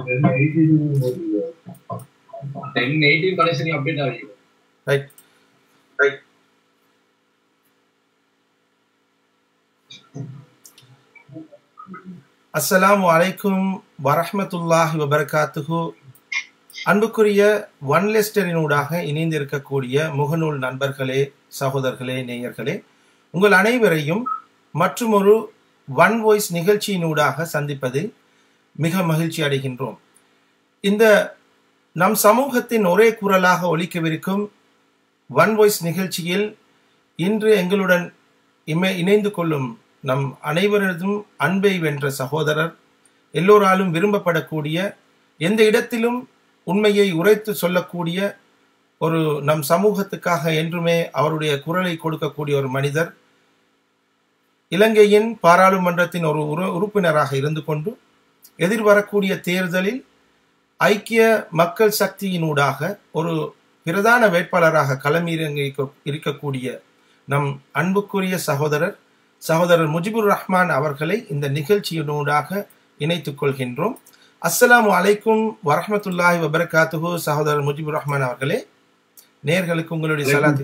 Ten eighteen connection update ஆகிடும் right அஸ்ஸலாமு அலைக்கும் வரஹ்மத்துல்லாஹி வபரகாத்துஹு அன்புக்குரிய ஒன் லெஸ்டரினூடாக இணைந்திருக்கக்கூடிய முகநூல் நண்பர்களே சகோதரர்களே நேயர்களே உங்கள் அனைவரையும் மற்றுமொரு ஒன் வாய்ஸ் நிகழ்ச்சியினூடாக சந்திப்பதில் மிக மகிழ்ச்சி அடைகின்றோம் இந்த நம் சமூகத்தின் ஒரே குரலாக ஒலிக்கவிருக்கும் ஒன் வாய்ஸ் நிகழ்ச்சியில் இன்று எங்களுடன் இமை இணைந்து கொள்ளும் நம் அனைவரதும் அன்பை வென்ற சகோதரர் எல்லோராலும் விரும்பப்படக்கூடிய எந்த இடத்திலும் உண்மையை உரைத்து சொல்லக்கூடிய ஒரு நம் சமூகத்துக்காக என்றுமே அவருடைய குரலை கொடுக்கக்கூடிய ஒரு மனிதர் இலங்கையின் பாராளுமன்றத்தின் ஒரு உறு- உறுப்பினராக இருந்து கொண்டு எதிர்வரக்கூடிய தேர்தலில் ஐக்கிய மக்கள் சக்தியினூடாக ஒரு பிரதான வேட்பாளராக களமிறங்கி இருக்க- இருக்கக்கூடிய நம் அன்புக்குரிய சகோதரர் சகோதரர் முஜிபுர் ரஹ்மான் அவர்களை இந்த நிகழ்ச்சியினூடாக இணைத்துக் கொள்கின்றோம் அஸ்ஸலாமு அலைக்கும் வரஹ்மத்துல்லாஹி வபரகாத்துஹு சகோதரர் முஜிபுர் ரஹ்மான் அவர்களே நேர்களுக்கு உங்களுடைய சலாத்தி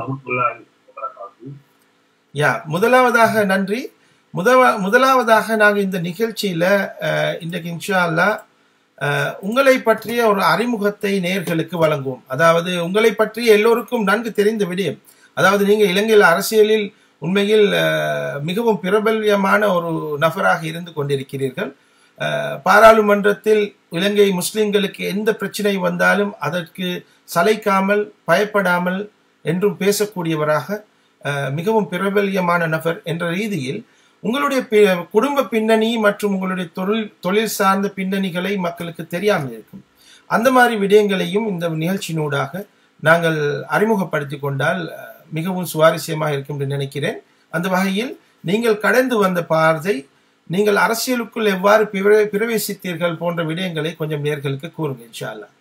யா முதலாவதாக நன்றி முதவ முதலாவதாக நாங்கள் இந்த நிகழ்ச்சியில அஹ், இன்றைக்கு இன்ஷா அல்லாஹ் அஹ், உங்களை பற்றிய ஒரு அறிமுகத்தை நேர்களுக்கு வழங்குவோம் அதாவது உங்களை பற்றி எல்லோருக்கும் நன்கு தெரிந்த விடயம் அதாவது நீங்க இலங்கையில் அரசியலில் உண்மையில் அஹ், மிகவும் பிரபல்யமான ஒரு நபராக இருந்து கொண்டிருக்கிறீர்கள் அஹ், பாராளுமன்றத்தில் இலங்கை முஸ்லிம்களுக்கு எந்த பிரச்சனை வந்தாலும் அதற்கு சளைக்காமல் பயப்படாமல் என்றும் பேசக்கூடியவராக அஹ், மிகவும் பிரபல்யமான நபர் என்ற ரீதியில் உங்களுடைய பி- குடும்ப பின்னணி மற்றும் உங்களுடைய தொழில் தொழில் சார்ந்த பின்னணிகளை மக்களுக்கு தெரியாமல் இருக்கும் அந்த மாதிரி விடயங்களையும் இந்த நிகழ்ச்சியினூடாக நாங்கள் அறிமுகப்படுத்திக் கொண்டால் அஹ், மிகவும் சுவாரஸ்யமாக இருக்கும் என்று நினைக்கிறேன் அந்த வகையில் நீங்கள் கடந்து வந்த பாதை நீங்கள் அரசியலுக்குள் எவ்வாறு பிர- பிரவேசித்தீர்கள் போன்ற விடயங்களை கொஞ்சம் நேர்களுக்கு கூறுங்க இன்ஷா அல்லாஹ்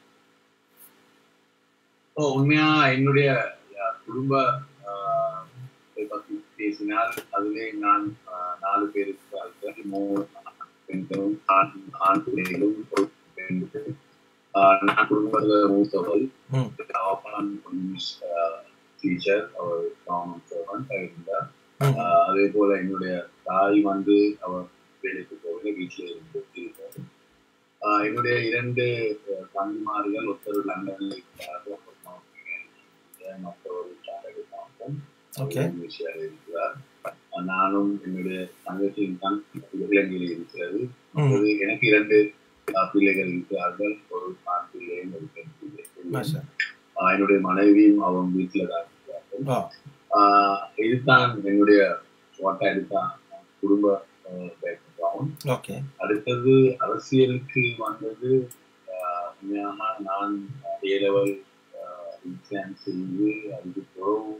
ஓ உண்மையா என்னுடைய அஹ், குடும்ப ஆஹ், இதை பத்தி பேசினால் அதிலே நான் ஆஹ், நாலு பேருக்கு மூணு பெண்களும் ஆண் ஆண் பிள்ளைகளும் ஒரு பெண் ஆஹ், நான் குடும்பத்துல மூத்தவள் ம். அவன் டீச்சர் அவர் கவர்மெண்ட் சர்வன்ட் இருந்தார் ம். ஆஹ், அதே போல என்னுடைய தாய் வந்து அவர் வேலைக்கு போகல வீட்டில் இருந்து இருந்தார். ஆஹ், என்னுடைய இரண்டு அஹ், தம்பிமார்கள் ஒருத்தர் லண்டனில் இருக்கிறார்கள் ஒருத்தர் மவுண்ட்ரியில், மற்றவர் சாரடு மாவட்டம் Okay. இந்தியாவில் இருக்கிறார் ஆஹ், நானும் என்னுடைய தங்கச்சியும் தான் இலங்கையில் இருக்கிறது ம். இப்போது எனக்கு இரண்டு ஆஹ், பிள்ளைகள் இருக்கிறார்கள் ஒரு ஆண் பிள்ளையும் ஒரு பெண் பிள்ளை மாஷா ஆஹ், என்னுடைய மனைவியும் அவன் வீட்டில் தான் இருக்கிறார்கள் ஆ ஆஹ் இதுதான் என்னுடைய ஓட்ட இதுதான் குடும்ப பேக்ரவுண்ட் ஓகே அடுத்தது அரசியலுக்கு வந்தது ஆஹ் உண்மையாக நான் ஏ லெவல் எக்ஸாம் செய்து அதுக்கு பிறகு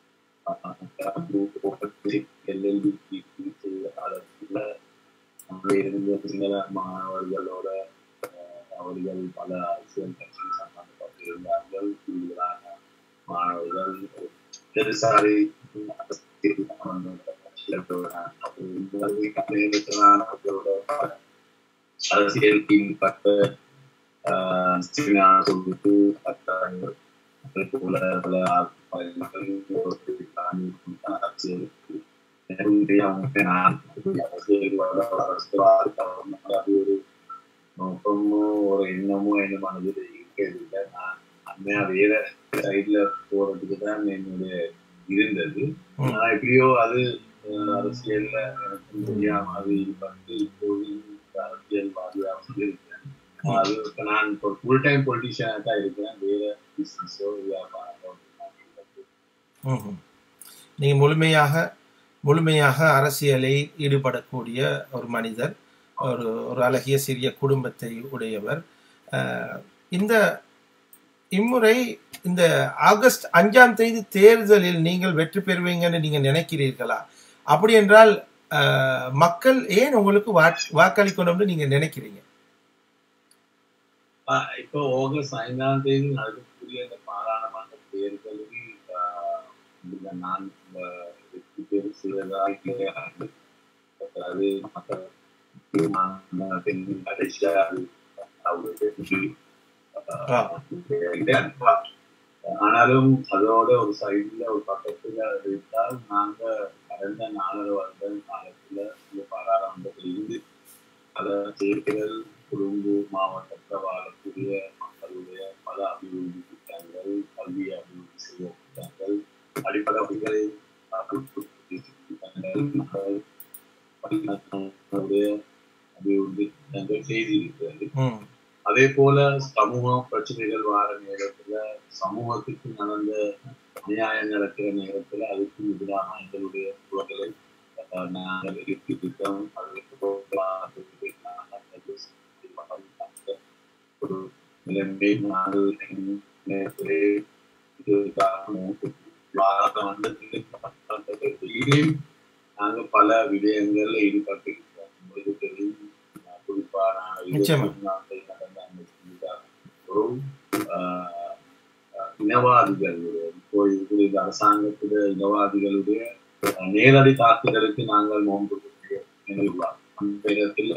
எல்எல்பி செய்த காலத்தில் அங்கே இருந்த சிங்கள மாணவர்களோட ஆஹ் அவர்கள் பல அரசியல் கட்சி சம்பந்தப்பட்டிருந்தார்கள் கூடுதலான மாணவர்கள் பெருசாரி அரசியல் பட்ட சொல்லிட்டு போல பல அரசியலுக்கு நான் அரசியல் அது ஒரு நோக்கமோ ஒரு எண்ணமோ என் மனதில் இருக்கவில்லை நான் அம்மையா வேற சைட்ல போறதுக்கு தான் என்னுடைய இருந்தது ம். ஆனா எப்படியோ அது அஹ், அரசியல்ல எனக்கு தெரியாம அது வந்து இப்போது இந்த அரசியல்வாதியாக இருக்கேன் அது இப்ப நான் இப்போ ஃபுல் டைம் பொலிட்டிஷியனா தான் இருக்கிறேன் வேற பிசினஸோ வியாபாரமோ ம்ஹும். நீங்க முழுமையாக முழுமையாக அரசியலில் ஈடுபடக்கூடிய ஒரு மனிதர் ஒரு ஒரு அழகிய சிறிய குடும்பத்தை உடையவர் அஹ், இந்த இம்முறை இந்த ஆகஸ்ட் அஞ்சாம் தேதி தேர்தலில் நீங்கள் வெற்றி பெறுவீங்கன்னு நீங்க நினைக்கிறீர்களா அப்படி என்றால் அஹ், மக்கள் ஏன் உங்களுக்கு வாக்- வாக்களிக்கணும்னு நீங்க நினைக்கிறீங்க ஆஹ் இப்போ ஆகஸ்ட் ஐந்தாம் தேதி நடக்கக்கூடிய இந்த பாராளுமன்ற தேர்தலில் ஆஹ், இந்த நான் இந்த வெற்றி பெறு சிறதா இல்லையா அது மக்கள் தீர்மானம் கடைசியா அது அவங்களுக்கு ஆ. ஆனாலும் அதோட ஒரு சைடுல ஒரு பக்கத்துல இருந்தால் நாங்க கடந்த நாலரை வருட காலத்துல இந்த பாராளுமன்றத்தில் இருந்து பல தேர்தல் குறும்பு மாவட்டத்தில் வாழக்கூடிய மக்களுடைய பல அபிவிருத்தி திட்டங்கள் கல்வி அபிவிருத்தி செய்ய திட்டங்கள் அடிப்படை வகைகளை திட்டங்கள் மக்கள் பணியாற்றுவதற்குரிய அபிவிருத்தி திட்டங்கள் செய்திருக்கிறது ம் அதே போல சமூக பிரச்சனைகள் வார நேரத்துல சமூகத்துக்கு நடந்த அநியாயம் நடக்கிற நேரத்துல அதுக்கு எதிராக எங்களுடைய குரல்களை அஹ், நாங்கள் எழுப்பி திட்டம் அதற்கு போராட்டத்துக்கு நாங்கள் நடத்த ஒரு நிலைமை நாங்கள் நேரத்திலே இதுக்காக பாராளுமன்றத்திலே நாங்கள் பல விடயங்கள்ல ஈடுபட்டிருக்கிறோம் உங்களுக்கு தெரியும் அஹ், குறிப்பா நாங்கள் நிச்சயமா. இருபத்தி நாட்கள் நடந்த அந்த இதுதான் ஒரு ஆஹ், ஆஹ், இனவாதிகளுடைய இப்போ இருக்கிற இந்த அரசாங்கத்துடைய இனவாதிகளுடைய ஆஹ், நேரடி தாக்குதலுக்கு நாங்கள் நோன்பு நினைவுள்ளோம் அந்த இடத்துல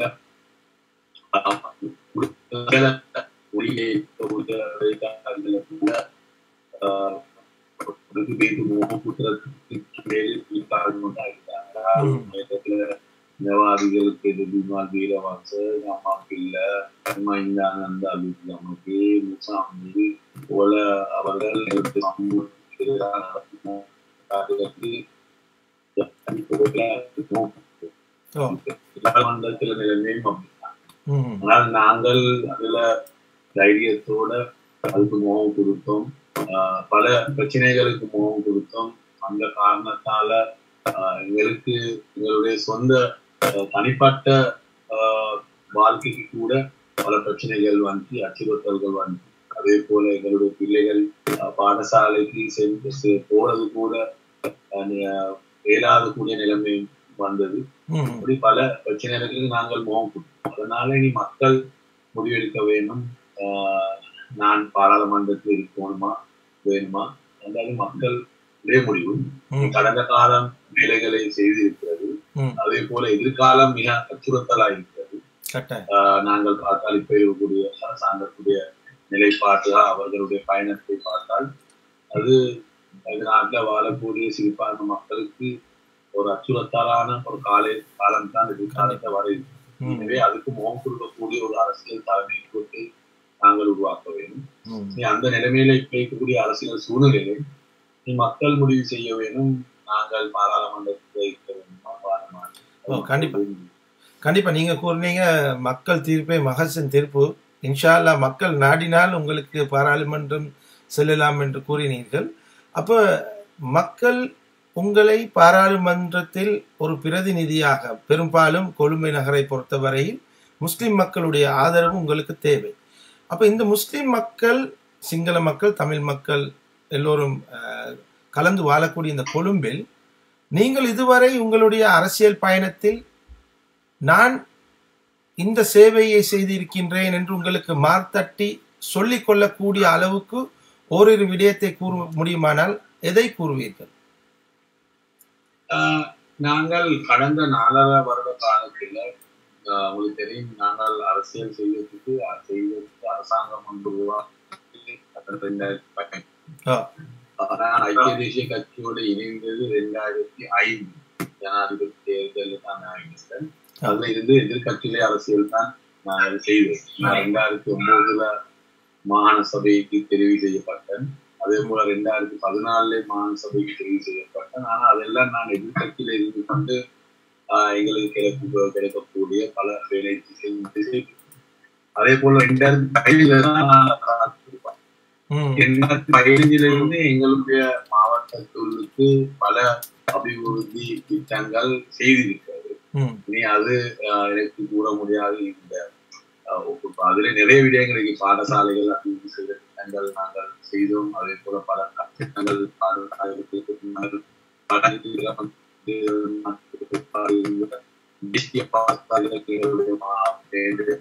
ஒளியை கூட ஆஹ், ஒரு பேருக்கு முகப்புத்திரத்துக்கு மேலே காரணம் உண்டாகிட்டாங்க ம். நேரத்துல நவாதிகளுக்கு எதிர்மா வீரவாச அம்மாவுக்கு இல்ல அம்மா இந்த ஆனந்த அபிக்கு நமக்கு முசாமி போல அவர்கள் நேரத்து சமூகத்துக்கு எதிராக நடத்தின காரியத்துக்கு ஓ மண்டலத்துல நிலைமையும் அப்படித்தான் ம் ஆனால் நாங்கள் அதுல தைரியத்தோட அதுக்கு முகம் கொடுத்தோம் ஆஹ் பல பிரச்சனைகளுக்கு முகம் கொடுத்தோம் அந்த காரணத்தால ஆஹ் எங்களுக்கு எங்களுடைய சொந்த ஆஹ் தனிப்பட்ட ஆஹ் வாழ்க்கைக்கு கூட பல பிரச்சனைகள் வந்து அச்சுறுத்தல்கள் வந்து அதே போல எங்களுடைய பிள்ளைகள் ஆஹ் பாடசாலைக்கு சென்று செ- போறது கூட ஆஹ் இயலாத கூடிய நிலைமை வந்தது ம் இப்படி பல பிரச்சனைகளுக்கு நாங்கள் முகம் கொடுத்தோம் அதனால இனி மக்கள் முடிவெடுக்க வேணும் ஆஹ் நான் பாராளுமன்றத்தில் இருக்கணுமா வேணுமா அதாவது மக்கள் ஒரே முடிவு ம் கடந்த காலம் வேலைகளை செய்திருக்கிறது ம் அதே போல எதிர்காலம் மிக அச்சுறுத்தலா இருக்கிறது கட்டாயம் ஆஹ் நாங்கள் பார்த்தால் இப்ப இருக்கக்கூடிய அரசாங்கத்துடைய நிலைப்பாடு அவர்களுடைய பயணத்தை பார்த்தால் அது இந்த நாட்டில் வாழக்கூடிய சிறுபான்மை மக்களுக்கு ஒரு அச்சுறுத்தலான ஒரு காலை காலம் தான் எதிர்காலத்தை வர இருக்கு. ம் எனவே அதுக்கு முகம் கொடுக்கக்கூடிய ஒரு அரசியல் தலைமைத்துவத்தை நாங்கள் உருவாக்க வேண்டும் ம் நீ அந்த நிலைமையில இப்ப இருக்கக்கூடிய அரசியல் சூழ்நிலையை நீ மக்கள் முடிவு செய்ய வேண்டும் நாங்கள் பாராளுமன்றத்தில் இருக்க வேண்டுமா ஓ, கண்டிப்பா. கண்டிப்பா நீங்க கூறினீங்க மக்கள் தீர்ப்பே மகசன் தீர்ப்பு இன்ஷா அல்லாஹ் மக்கள் நாடினால் உங்களுக்கு பாராளுமன்றம் செல்லலாம் என்று கூறினீர்கள் அப்ப மக்கள் உங்களை பாராளுமன்றத்தில் ஒரு பிரதிநிதியாக பெரும்பாலும் கொழும்பு நகரை பொறுத்தவரையில் முஸ்லிம் மக்களுடைய ஆதரவு உங்களுக்கு தேவை அப்ப இந்த முஸ்லிம் மக்கள் சிங்கள மக்கள் தமிழ் மக்கள் எல்லோரும் அஹ், கலந்து வாழக்கூடிய இந்த கொழும்பில் நீங்கள் இதுவரை உங்களுடைய அரசியல் பயணத்தில் நான் இந்த சேவையை செய்திருக்கின்றேன் என்று உங்களுக்கு மார்த்தட்டி சொல்லிக் கொள்ளக்கூடிய அளவுக்கு ஓரிரு விடயத்தை கூற முடியுமானால் எதை கூறுவீர்கள் ஆஹ் நாங்கள் கடந்த நாலரை வருட காலத்துல ஆஹ் உங்களுக்கு தெரியும் நாங்கள் அரசியல் செய்வதற்கு அஹ் செய்வதற்கு அரசாங்கம் ஒன்று உருவாக்கி கடந்த ரெண்டாயிரத்தி பதினெட்டு ஆ, ஆனா ஐக்கிய தேசிய கட்சியோடு இணைந்தது ரெண்டாயிரத்தி ஐந்து ஜனாதிபதி தேர்தலில் தான் நான் இணைந்தேன் அதுல இருந்து எதிர்கட்சியிலே அரசியல் தான் நான் செய்தேன் நான் ரெண்டாயிரத்தி ஒன்பதுல மாகாண சபைக்கு தெரிவு செய்யப்பட்டேன் அதே போல ரெண்டாயிரத்தி பதினாலுல மாகாண சபைக்கு தெரிவு செய்யப்பட்டேன் ஆனா அதெல்லாம் நான் எதிர்கட்சியில இருந்து கொண்டு ஆஹ் எங்களுக்கு கிடைக்க கிடைக்கக்கூடிய பல வேலை திசை அதே போல ரெண்டாயிரத்தி பதினேழுல தான் நான் காத்திருப்பேன். ம், ரெண்டாயிரத்தி பதினஞ்சுல இருந்து எங்களுடைய மாவட்டத்துக்கு பல அபிவிருத்தி திட்டங்கள் செய்திருக்கிறது ம், இனி அது ஆஹ், எனக்கு கூற முடியாது இந்த ஆஹ், ஒப்பு- அதுல நிறைய விடயங்கள் இருக்கு பாடசாலைகள் அபிவிருத்தி செய்த திட்டங்கள் நாங்கள் செய்தோம் அதே போல பல திட்டங்கள் பாடசாலைகளுக்கு முன்னால் பல தேசிய பாடசாலைகளுக்கு எங்களுடைய மா- எங்களுடைய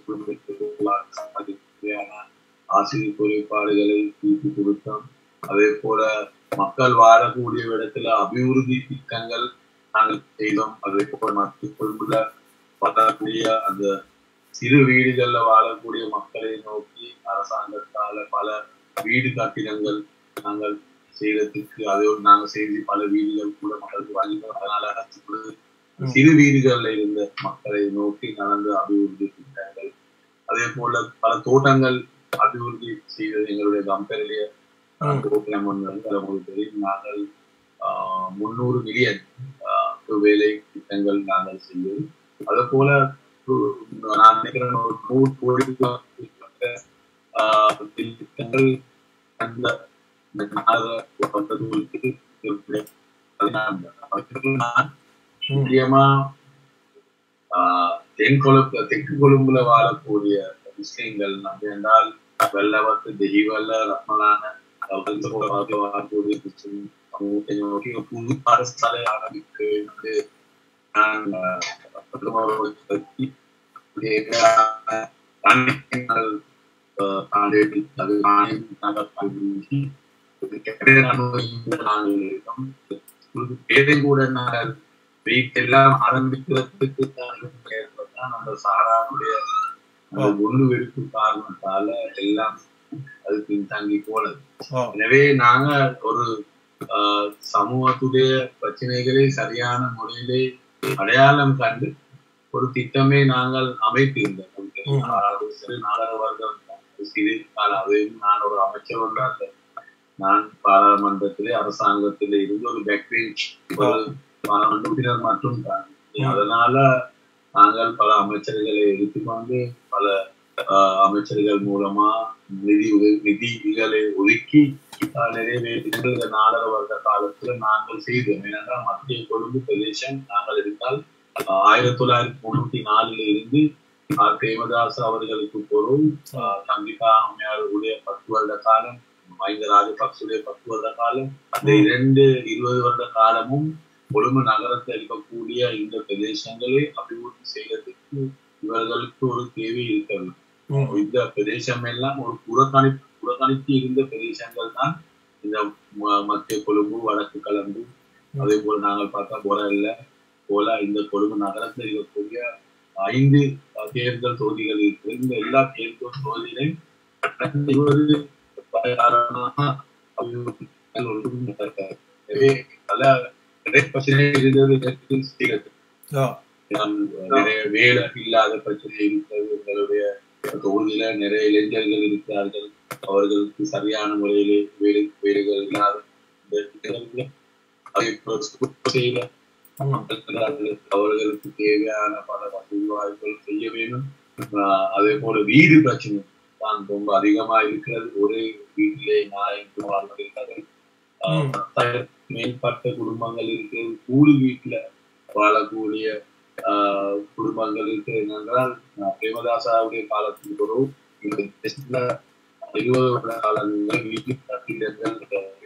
தேவையான ஆசிரியர் குறைபாடுகளை தீர்த்து கொடுத்தோம் அதே போல மக்கள் வாழக்கூடிய இடத்துல அபிவிருத்தி திட்டங்கள் நாங்கள் செய்தோம் அதே போல மத்திய கொள்முல வளரக்கூடிய அந்த சிறு வீடுகள்ல வாழக்கூடிய மக்களை நோக்கி அரசாங்கத்தால பல வீடு கட்டிடங்கள் நாங்கள் செய்யறதுக்கு அதோடு நாங்கள் செய்து பல வீடுகள் கூட மக்களுக்கு வழங்கினோம் அதனால இப்பொழுது ம். சிறு வீடுகள்ல இருந்த மக்களை நோக்கி நடந்த அபிவிருத்தி திட்டங்கள் அதே போல பல தோட்டங்கள் அபிவிருத்தி செய்தது எங்களுடைய கம்பெனிலேயே ம். தோட்டம் ஒன்று வந்து அது உங்களுக்கு தெரியும் நாங்கள் ஆஹ், முந்நூறு மில்லியன் வேலை திட்டங்கள் நாங்கள் செய்தது அதே போல ஒரு- நான் நினைக்கிறேன் ஒரு நூறு கோடி ஆஹ், திட்டங்கள் அந்த இந்த நாள பக்கத்துக்கு இருக்கு. அதனால நான் ம். முக்கியமா ஆஹ், தென் கொழும்பு தெற்கு கொழும்புல வாழக்கூடிய முஸ்லிம்கள் நம்ம என்றால் வெள்ளவத்து தெய்வல்ல ரத்மலான வந்து வாழக்கூடிய முஸ்லிம் சமூகத்தை நோக்கி ஒரு புது பாடசாலை ஆரம்பித்து வந்து நான் ஆஹ், பிரதமரோடு பற்றி தேவையான அனைத்துங்கள், ஆஹ், தாண்டி அது நானே நாங்கள் பகிர்ந்து ஒரு கெட்ட அனுபவங்களை நாங்கள் இருக்கோம். ஒரு பேரை கூட நாங்கள் வீட்டெல்லாம் ஆரம்பிக்கிறதுக்கு தான் ஏற்பட்டால் அந்த சாரானுடைய அந்த ஒண்ணு வெறுப்பு காரணத்தால எல்லாம் அது பின்தங்கி போனது ஓ எனவே நாங்க ஒரு ஆஹ், சமூகத்துடைய பிரச்சனைகளை சரியான முறையிலே அடையாளம் கண்டு ஒரு திட்டமே நாங்கள் அமைத்திருந்தோம் ம். அதாவது சிறு நாடக வர்க்கம் சிறு கால அதையும் நான் ஒரு அமைச்சர் ஒன்றாக நான் பாராளுமன்றத்திலே அரசாங்கத்திலே இருந்து ஒரு பேக்ரேஜ் ஒரு பாராளுமன்ற உறுப்பினர் மட்டும் தான் ம். அதனால நாங்கள் பல அமைச்சர்களை எடுத்துக்கொண்டு பல ஆஹ், அமைச்சர்கள் மூலமா நிதி உதவி நிதிகளை ஒதுக்கி ஆஹ், நிறைவேற்றி இந்த நாலர வருட காலத்துல நாங்கள் செய்தோம் ஏனென்றால் மத்திய கொழும்பு பிரதேசம் நாங்கள் இருந்தால் ஆஹ், ஆயிரத்தி தொள்ளாயிரத்தி தொண்ணூத்தி நாலுல இருந்து ஆர் பிரேமதாஸ் அவர்களுக்கு பொருள் ஆஹ், சந்திரிகா அம்மையாருடைய பத்து வருட காலம் மஹிந்த ராஜபக்சுடைய பத்து வருட காலம் அந்த இரண்டு இருபது வருட காலமும் கொழும்பு நகரத்தில் இருக்கக்கூடிய இந்த பிரதேசங்களை அபிவிருத்தி செய்யறதுக்கு இவர்களுக்கு ஒரு தேவை இருக்கிறது ம். இந்த பிரதேசம் எல்லாம் ஒரு புறக்கணிப்பு புறக்கணித்து இருந்த பிரதேசங்கள் தான் இந்த ம- மத்திய கொழும்பு வடக்கு கலம்பு அதே போல நாங்கள் பார்த்தா போரல்ல போல இந்த கொழும்பு நகரத்தில் இருக்கக்கூடிய ஐந்து அஹ், தேர்தல் தொகுதிகள் இருக்கு இந்த எல்லா தேர்தல் தொகுதிகளையும் கடந்த இருபது காரணமாக அபிவிருத்திகள் ஒன்றும் நடக்காது. எனவே பல நிறைய பிரச்சனை இருந்தது இதற்கு செய்கிறது ஓ நம் நிறைய வேலை இல்லாத பிரச்சனை இருக்கிறது எங்களுடைய தொகுதியில நிறைய இளைஞர்கள் இருக்கிறார்கள் அவர்களுக்கு சரியான முறையிலே வேலை வேலைகள் இல்லாத இந்த இடங்களிலே அதை இப்ப செய்த மக்கள் இருக்கிறார்கள். அவர்களுக்கு தேவையான பல வசதி வாய்ப்புகள் செய்ய வேண்டும் ஆஹ் அதே போல வீடு பிரச்சனை தான் ரொம்ப அதிகமா இருக்கிறது ஒரே வீட்டிலே நாலஞ்சு வாழ்கிறார்கள் ஆஹ் ம். பத்தாயிரத்துக்கு மேற்பட்ட குடும்பங்கள் இருக்கிறது கூலி வீட்டுல வாழக்கூடிய ஆஹ் குடும்பங்கள் இருக்கிறது என்னென்றால் ஆஹ் பிரேமதாசாவுடைய காலத்துக்கு ஒரு இந்த தேசத்துல இருபது வருட காலங்கள் வீட்டு கட்டிடங்கள்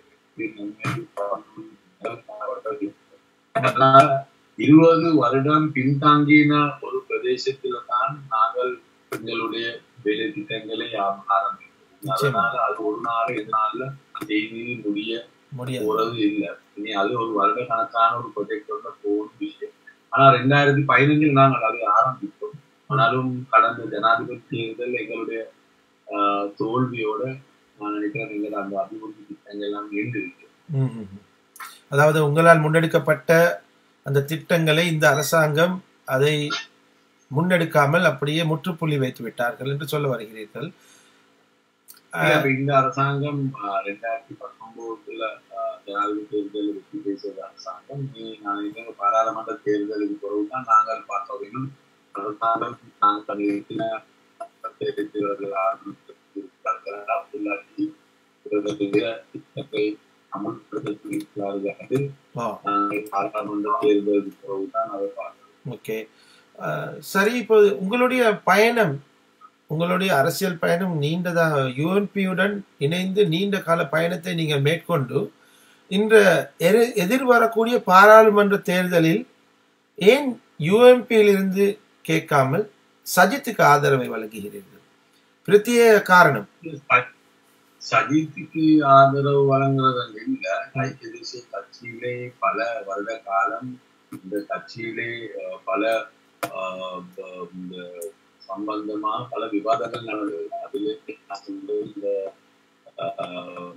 அதனால இருபது வருடம் பின்தாங்கின ஒரு பிரதேசத்துல தான் நாங்கள் எங்களுடைய வேலை திட்டங்களை ஆ- ஆரம்பித்தோம் நிச்சயமா. அதனால அது ஒரு நாள் ரெண்டு நாள்ல செய்தி முடிய முடியாது போறது இல்ல இனி அது ஒரு வருட கணக்கான ஒரு ப்ரொஜெக்டோட போகணும் விஷயம் ஆனா ரெண்டாயிரத்தி பதினஞ்சில் நாங்கள் அதை ஆரம்பித்தோம் ஆனாலும் கடந்த ஜனாதிபதி தேர்தல் எங்களுடைய ஆஹ், தோல்வியோட நான் நினைக்கிறேன் எங்கள் அந்த அபிவிருத்தி திட்டங்கள் எல்லாம் நின்று இருக்கு ம், ம், ம். அதாவது உங்களால் முன்னெடுக்கப்பட்ட அந்த திட்டங்களை இந்த அரசாங்கம் அதை முன்னெடுக்காமல் அப்படியே முற்றுப்புள்ளி வைத்து விட்டார்கள் என்று சொல்ல வருகிறீர்கள் இல்ல, இப்ப இந்த அரசாங்கம் ஆஹ், ரெண்டாயிரத்தி பத்தொன்பதுல ஆஹ், ஜனாதிபதி தேர்தலில் வெற்றி பேசிய அரசாங்கம் நீ நான் இந்த பாராளுமன்ற தேர்தலுக்கு பிறகுதான் நாங்கள் பார்த்தோம் இன்னும் அரசாங்கம் நாங்கள் பண்ணியிருக்கிற தேர்தல்கள் ஆரம்பித்திருக்கிறார்கள் அப்துல்லாஹி இவர்களுடைய திட்டத்தை அமல்படுத்தியிருக்கிறார்கள் என்று ஆ நாங்கள் பாராளுமன்ற தேர்தலுக்கு பிறகுதான் அதை பார்த்தோம் ஓகே அஹ், சரி இப்போ உங்களுடைய பயணம் உங்களுடைய அரசியல் பயணம் நீண்டதாக யுஎன்பியுடன் இணைந்து நீண்ட கால பயணத்தை நீங்கள் மேற்கொண்டு இன்ற எரு- எதிர்வரக்கூடிய பாராளுமன்ற தேர்தலில் ஏன் யூஎம்பியிலிருந்து கேட்காமல் சஜித்துக்கு ஆதரவை வழங்குகிறீர்கள் பிரத்யேக காரணம் ச- சஜித்துக்கு ஆதரவு வழங்குறது அங்க இல்ல ஐக்கிய தேசிய கட்சியிலே பல வருட காலம் இந்த கட்சியிலே அஹ், பல அஹ், ப- இந்த சம்பந்தமா பல விவாதங்கள் நடந்தது அதிலே நான் வந்து இந்த ஆஹ்,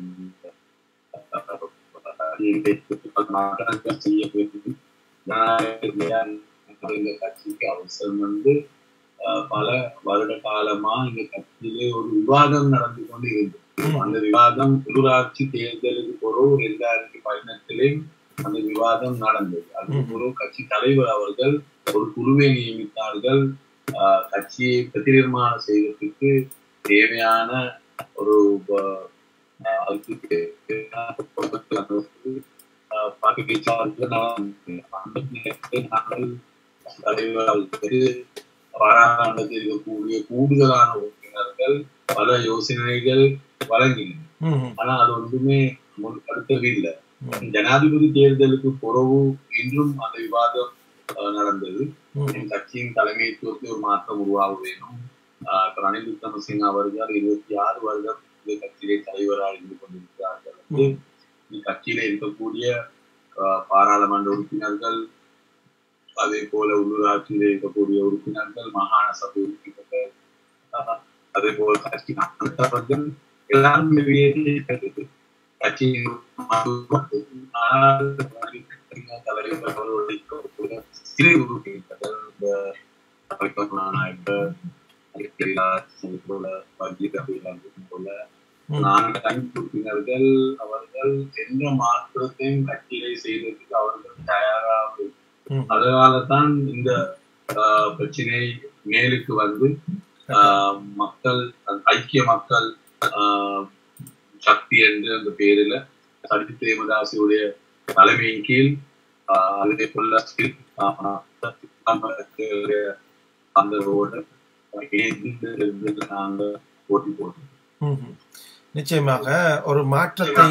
மாற்றங்கள் செய்ய வேண்டும் ஜனநாயக இந்த கட்சிக்கு அவசரம் வந்து ஆஹ், பல வருட காலமா இந்த கட்சியிலே ஒரு விவாதம் நடந்து கொண்டு இருந்தது அந்த விவாதம் உள்ளூராட்சி தேர்தலுக்கு பிறகு ரெண்டாயிரத்தி பதினெட்டுலையும் அந்த விவாதம் நடந்தது அதுக்கு பிறகு கட்சி தலைவர் அவர்கள் ஒரு குழுவை நியமித்தார்கள் ஆஹ், கட்சியை பிரதிநிர்மாணம் செய்வதற்கு தேவையான ஒரு ஆஹ், ஆஹ், அதுக்கு தேவையான ஆஹ், பாக்கி பேச்சாளர்கள் அந்த நேரத்தில் நாங்கள் தலைவர் அவர்களுக்கு பாராளுமன்றத்தில் இருக்கக்கூடிய கூடுதலான உறுப்பினர்கள் பல யோசனைகள் வழங்கின ம், ஆனா அது ஒன்றுமே முன்படுத்தவில்லை ம், ஜனாதிபதி தேர்தலுக்கு பிறகு இன்றும் அந்த விவாதம் ஆஹ், நடந்தது ம், என் கட்சியின் தலைமைத்துவத்தில் ஒரு மாற்றம் உருவாக வேணும் ஆஹ் இப்ப ரணில் விக்ரமசிங்க அவர்கள் இருபத்தி ஆறு வருடம் இந்த கட்சியிலே தலைவராக இருந்து கொண்டிருக்கிறார்கள் வந்து ம். இந்த கட்சியில இருக்கக்கூடிய ஆஹ், பாராளுமன்ற உறுப்பினர்கள் அதே போல உள்ளூராட்சியில இருக்கக்கூடிய உறுப்பினர்கள் மாகாண சபை உறுப்பினர்கள் ஆஹ், அதே போல கட்சி அமைச்சர்கள் எல்லாரும் வெளியேறியிருக்கிறது. கட்சியின் ஆனால் தலைவர் அவர்களுடைய இருக்கக்கூடிய சிறு உறுப்பினர்கள் இந்த தலைவர் நாயகர் போல வஜீத் அபிலான் போல ம். நான்கு தனி உறுப்பினர்கள் அவர்கள் எந்த மாற்றத்தையும் கட்சியிலே செய்வதற்கு அவர்கள் தயாராக ம். அதனால தான் இந்த ஆஹ், பிரச்சனை மேலுக்கு வந்து ஆஹ், மக்கள் ஐக்கிய மக்கள் ஆஹ், சக்தி என்று அந்த பேரில் சஜித் பிரேமதாசியுடைய தலைமையின் கீழ் ஆஹ், அதே போல ஸ்ரீ- ஆஹ், நம்மளுடைய அந்த ரோடு நாங்க போட்டி போட்டோம் ம், ம். நிச்சயமாக ஒரு மாற்றத்தை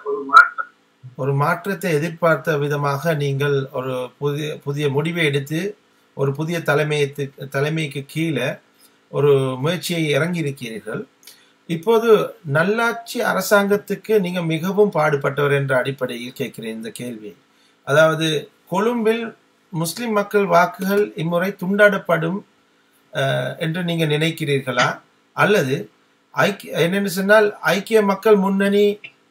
ஒரு மாற்றத்தை எதிர்பார்த்த விதமாக நீங்கள் ஒரு புதிய புதிய முடிவை எடுத்து ஒரு புதிய தலைமையத்து தலைமைக்கு கீழே ஒரு முயற்சியை இறங்கியிருக்கிறீர்கள் இப்போது நல்லாட்சி அரசாங்கத்துக்கு நீங்க மிகவும் பாடுபட்டவர் என்ற அடிப்படையில் கேட்கிறேன் இந்த கேள்வி அதாவது கொழும்பில் முஸ்லிம் மக்கள் வாக்குகள் இம்முறை துண்டாடப்படும் அஹ், என்று நீங்க நினைக்கிறீர்களா அல்லது ஐக்கிய என்னென்னு சொன்னால் ஐக்கிய மக்கள் முன்னணி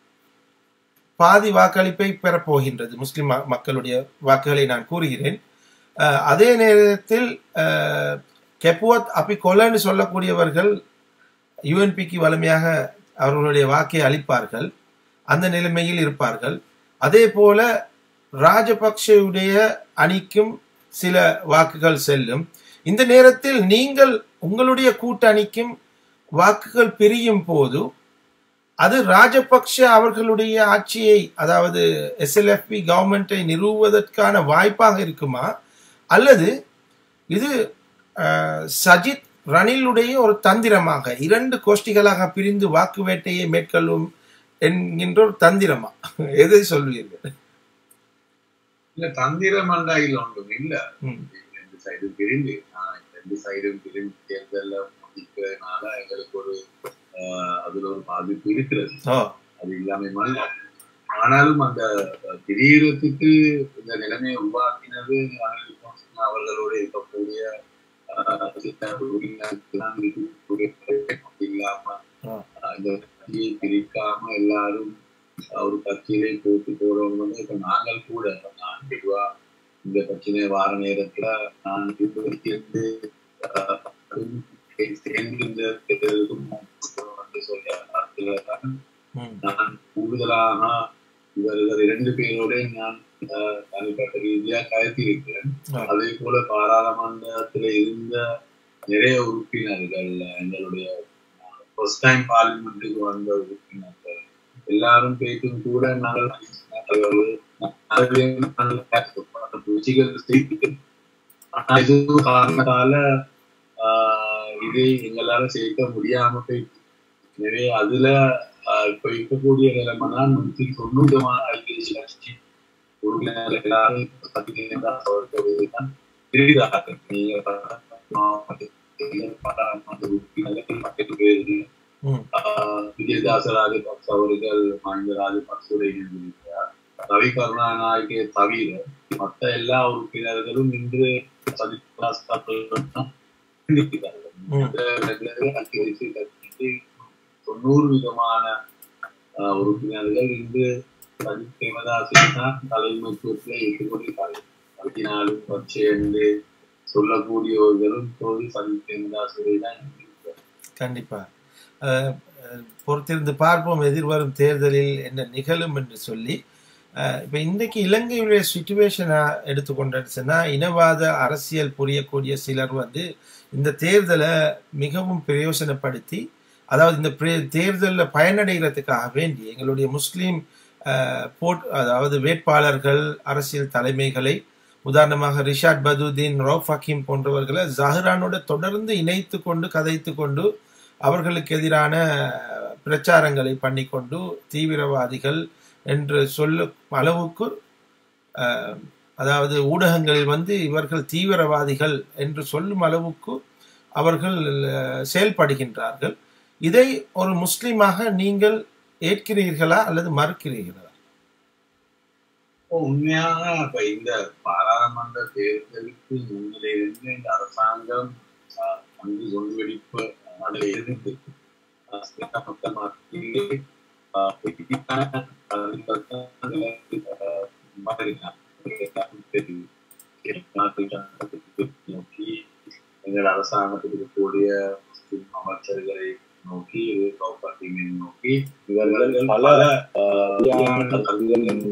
பாதி வாக்களிப்பை பெறப்போகின்றது முஸ்லிம் ம- மக்களுடைய வாக்குகளை நான் கூறுகிறேன் அஹ், அதே நேரத்தில் அஹ், கெப்புவத் அப்பி கொலன்னு சொல்லக்கூடியவர்கள் யுஎன்பிக்கு வலிமையாக அவர்களுடைய வாக்கை அளிப்பார்கள் அந்த நிலைமையில் இருப்பார்கள் அதே போல ராஜபக்ஷவுடைய அணிக்கும் சில வாக்குகள் செல்லும் இந்த நேரத்தில் நீங்கள் உங்களுடைய கூட்டணிக்கும் வாக்குகள் பிரியும் போது அது ராஜபக்ஷ அவர்களுடைய ஆட்சியை அதாவது எஸ்எல்எஃப்பி கவர்மெண்ட்டை நிறுவுவதற்கான வாய்ப்பாக இருக்குமா அல்லது இது அஹ், சஜித் ரணிலுடைய ஒரு தந்திரமாக இரண்டு கோஷ்டிகளாக பிரிந்து வாக்கு வேட்டையை மேற்கொள்ளும் என்கின்ற ஒரு தந்திரமா எதை சொல்வீர்கள் இல்ல தந்திர மண்டாயில் ஒன்றும் இல்ல ம், ரெண்டு சைடு பிரிந்து நான் ரெண்டு சைடும் பிரிந்து தேர்தல்ல முடிக்கிறதுனால எங்களுக்கு ஒரு ஆஹ், அதுல ஒரு பாதிப்பு இருக்கிறது ஓ அது இல்லாம மல்ல. ஆனாலும் அந்த திடீரத்துக்கு இந்த நிலைமையை உருவாக்கினது அனில் விக்ரமசிங்க அவர்களோடு இருக்கக்கூடிய ஆஹ், சில உறுப்பினர்கள்தான் இருக்கக்கூடிய அப்படி இல்லாம ஆ. ஆஹ், இந்த கட்சியை பிரிக்காம எல்லாரும் ஆஹ், ஒரு கட்சியிலே போட்டு போறவங்க வந்து இப்ப நாங்கள் கூட இப்ப நான் பொதுவா இந்த பிரச்சனை வார நேரத்துல நான் இருந்து ஆஹ், சேர்ந்து இந்த தேர்தலுக்கும் வந்து சொல்ல தான் ம், நான் கூடுதலாக இவர்கள் இரண்டு பேரோட நான் அஹ், தனிப்பட்ட ரீதியா கருத்தி இருக்கிறேன் ஆ. அதே போல பாராளுமன்றத்தில் இருந்த நிறைய உறுப்பினர்கள் எங்களுடைய ஃபர்ஸ்ட் டைம் பார்லிமெண்ட்டுக்கு வந்த உறுப்பினர்கள் எல்லாரும் பேசும் கூட நாங்கள் ருச்சிகள் செய்து ஆனா இது காரணத்தால ஆஹ், இதை எங்களால சேர்க்க முடியாம போயிட்டு எனவே அதுல ஆஹ், இப்ப இருக்கக்கூடிய நிலைமைனா நூத்தி தொண்ணூறுமான ஐக்கிய கட்சி உறுப்பினர் எல்லாரும் சத்தியதா அவர்களுதான் பெரிதாக நீங்க மாவட்டத்தில் பாராளுமன்ற உறுப்பினர்கள் பத்து பேரு ம், ஆஹ், விஜயதாச ராஜபக்ச அவர்கள் மஹிந்த ராஜபக்சோட இணைந்திருக்கிறார் ரவி கருணாநாயகை தவிர மற்ற எல்லா உறுப்பினர்களும் இன்று சஜித் பிரகாஷ் தாக்கூருடன் தான் இருக்கிறார்கள். ம். இந்த வெள்ளை அக்கிரிசி கட்சிக்கு தொண்ணூறு விதமான ஆஹ், உறுப்பினர்கள் இன்று சஜித் பிரேமதாசன் தான் தலைமைத்துவத்தில் ஏற்றுக்கொண்டிருக்கார்கள் பதினாலும் என்று சொல்லக்கூடியவர்களும் இப்போது சஜித் பிரேமதாசரை தான் இருக்கிறார். கண்டிப்பா அஹ், அஹ், பொறுத்திருந்து பார்ப்போம் எதிர்வரும் தேர்தலில் என்ன நிகழும் என்று சொல்லி அஹ், இப்ப இன்றைக்கு இலங்கையுடைய சுச்சுவேஷனை எடுத்துக்கொண்டுச்சுன்னா இனவாத அரசியல் புரியக்கூடிய சிலர் வந்து இந்த தேர்தலை மிகவும் பிரயோசனப்படுத்தி அதாவது இந்த பிரே- தேர்தல்ல பயனடைகிறதுக்காக வேண்டி எங்களுடைய முஸ்லீம் அஹ், போட் அதாவது வேட்பாளர்கள் அரசியல் தலைமைகளை உதாரணமாக ரிஷாட் பதுதீன் ரவுஃப் ஹக்கீம் போன்றவர்களை ஜஹ்ரானோட தொடர்ந்து இணைத்து கொண்டு கதைத்து கொண்டு அவர்களுக்கு எதிரான பிரச்சாரங்களை பண்ணிக்கொண்டு தீவிரவாதிகள் என்று சொல்லும் அளவுக்கு அஹ், அதாவது ஊடகங்களில் வந்து இவர்கள் தீவிரவாதிகள் என்று சொல்லும் அளவுக்கு அவர்கள் அஹ், செயல்படுகின்றார்கள் இதை ஒரு முஸ்லிமாக நீங்கள் ஏற்கிறீர்களா அல்லது மறுக்கிறீர்களா இப்போ உண்மையாக இப்ப இந்த பாராளுமன்ற தேர்தலுக்கு முன்னிலிருந்து இந்த அரசாங்கம் ஆஹ், வந்து குண்டுவெடிப்பு அதில் இருந்து ஆஹ், சில மக்கள் மத்தியிலே ஆஹ், வெற்றிக்கான அறிவுறுத்தல்களை, ஆஹ், மாறினார். எல்லாருக்கும் தெரியும். நோக்கி எங்கள் அரசாங்கத்தில் இருக்கக்கூடிய முஸ்லிம் அமைச்சர்களை நோக்கி கௌபாட்டியை நோக்கி இவர்கள் பல ஆஹ், கருத்துக்கள்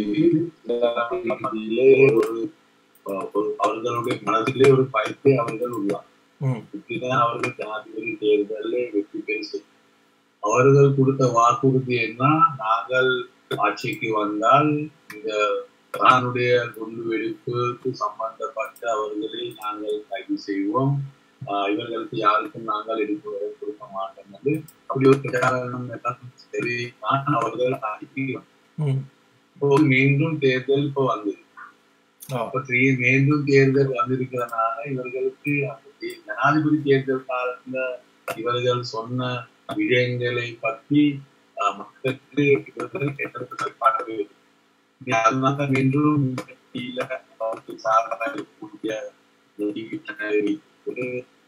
மத்தியிலே ஒரு ஆஹ், ஒரு அவர்களுடைய மனதிலே ஒரு பயத்தை அவர்கள் உள்ளார் ம் இப்படிதான் அவர்கள் ஜனாதிபதி தேர்தலில் வெற்றி பெற்று அவர்கள் கொடுத்த வாக்குறுதி என்ன நாங்கள் ஆட்சிக்கு வந்தால் இந்த தானுடைய குண்டு வெடிப்புக்கு சம்பந்தப்பட்ட அவர்களை நாங்கள் கைது செய்வோம் ஆஹ் இவர்களுக்கு யாருக்கும் நாங்கள் எடுப்பு வரை கொடுக்க மாட்டோம் என்று அப்படி ஒரு பிரச்சாரம் எல்லாம் சரி நான் அவர்கள் ஆட்சிக்கு ம் இப்போ மீண்டும் தேர்தல் இப்போ வந்தது ஓ அப்ப தே- மீண்டும் தேர்தல் வந்திருக்கிறதுனால இவர்களுக்கு அந்த தே- ஜனாதிபதி தேர்தல் காலத்துல இவர்கள் சொன்ன விடயங்களை பற்றி ஆஹ், மக்களுக்கு இவர்கள் கேட்டப்படவே அதனால மீண்டும் கட்சியில அவர்கள் சார்பாக இருக்கக்கூடிய இந்த டிவி சேனலை வைத்து,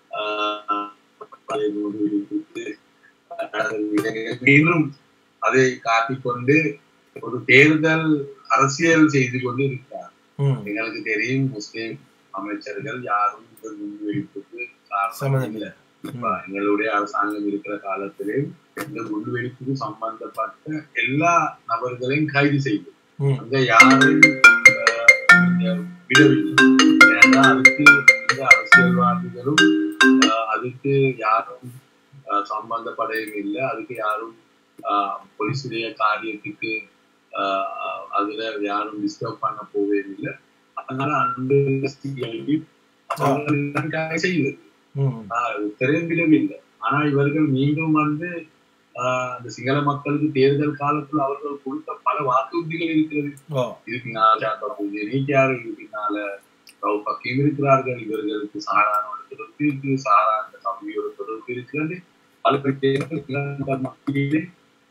ஆஹ், அதை நிரூபித்து, ஆஹ், விடயங்கள் மீண்டும் அதை காட்டிக்கொண்டு ஒரு தேர்தல் அரசியல் செய்து கொண்டு இருக்கிறார் ம் எங்களுக்கு தெரியும் முஸ்லிம் அமைச்சர்கள் யாரும் இந்த குண்டுவெடிப்புக்கு காரணம் சம்மதம் இல்லை இப்ப எங்களுடைய அரசாங்கம் இருக்கிற காலத்திலே இந்த குண்டுவெடிப்புக்கு சம்பந்தப்பட்ட எல்லா நபர்களையும் கைது செய்து ம் அங்க யாரையும் ஆஹ், விடவில்லை ஏன்னா அதுக்கு இந்த அரசியல்வாதிகளும் ஆஹ், அதுக்கு யாரும் ஆஹ், சம்பந்தப்படவும் இல்லை அதுக்கு யாரும் ஆஹ், போலீசுடைய காரியத்துக்கு ஆஹ், அதுல யாரும் டிஸ்டர்ப் பண்ண போவே இல்லை அதனால அந்த கேள்வி அவர்கள் கைது செய்தது ம் ஆஹ், திறம்பிடவில்லை ஆனா இவர்கள் மீண்டும் வந்து ஆஹ், அந்த சிங்கள மக்களுக்கு தேர்தல் காலத்தில் அவர்கள் கொடுத்த பல வாக்குறுதிகள் இருக்கிறது ஓ இதுக்குனால நீட்டியாக இதுக்குனால ரவுப் ஹக்கீம் இருக்கிறார்கள் இவர்களுக்கு சாரானோட தொடர்பு இருக்கு சாரா அந்த தம்பியோட தொடர்பு இருக்கிறது பல பேர் இளம் மத்தியிலே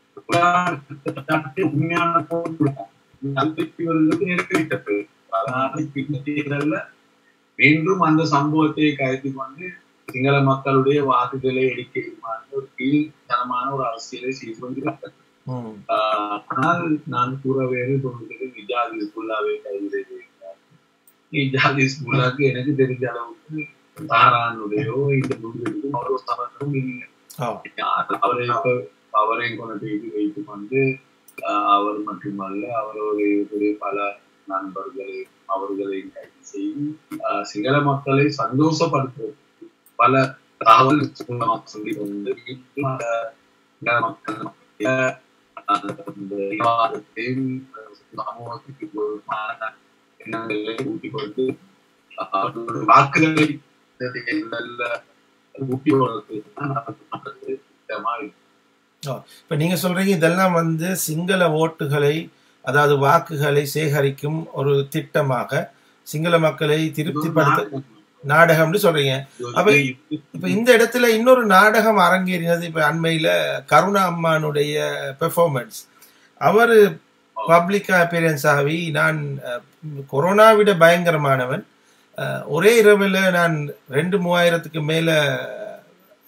கிட்டத்தட்ட உண்மையான போர் கொடுத்தாங்க அதுக்கு இவர்களுக்கு நெருக்கடித்தது அதனால இந்த தேர்தல்ல மீண்டும் அந்த சம்பவத்தை கருதி கொண்டு சிங்கள மக்களுடைய வாக்குகளை எடுக்க ஒரு கீழ்த்தனமான ஒரு அரசியலை செய்து கொண்டிருக்கிறார்கள் ம் ஆஹ் ஆனால் நான் கூற வேறு தோன்றுகிறது நிஜாத் இஸ்புல்லாவை கைது செய்திருக்கிறார் நிஜாத் இஸ்புல்லாக்கு எனக்கு தெரிஞ்ச அளவுக்கு தாரானுடையோ இந்த குழுவிற்கும் அவ்வளோ சமத்துவம் இல்லை ஓ அவரை இப்ப அவரையும் கொண்டு இது வைத்துக் கொண்டு ஆஹ் அவர் மட்டுமல்ல அவருடைய பல நண்பர்களை அவர்களை கைது செய்து ஆஹ் சிங்கள மக்களை சந்தோஷப்படுத்துவதற்கு பல தகவல் மூலமாக சொல்லி கொண்டு மீண்டும் அந்த சிங்கள மக்கள் மத்தியில, ஆஹ் அந்த விவாதத்தையும் சமூகத்துக்கு பொருத்தமான எண்ணங்களை ஊட்டிக் கொண்டு ஆஹ் அவர்களுடைய வாக்குகளை இந்த தேர்தல்ல ஊட்டி வளர்த்து தான் நமக்கு திட்டமா இருக்கு இப்ப நீங்க சொல்றீங்க இதெல்லாம் வந்து சிங்கள ஓட்டுகளை அதாவது வாக்குகளை சேகரிக்கும் ஒரு திட்டமாக சிங்கள மக்களை திருப்திப்படுத்த நாடகம்னு சொல்றீங்க அப்ப இப்ப இந்த இடத்துல இன்னொரு நாடகம் அரங்கேறினது இப்ப அண்மையில கருணா அம்மானுடைய பெர்ஃபார்மன்ஸ் அவரு பப்ளிக் அப்பியரன்ஸ் ஆகி நான் அஹ், கொரோனா விட பயங்கரமானவன் அஹ், ஒரே இரவில் நான் ரெண்டு மூவாயிரத்துக்கு மேல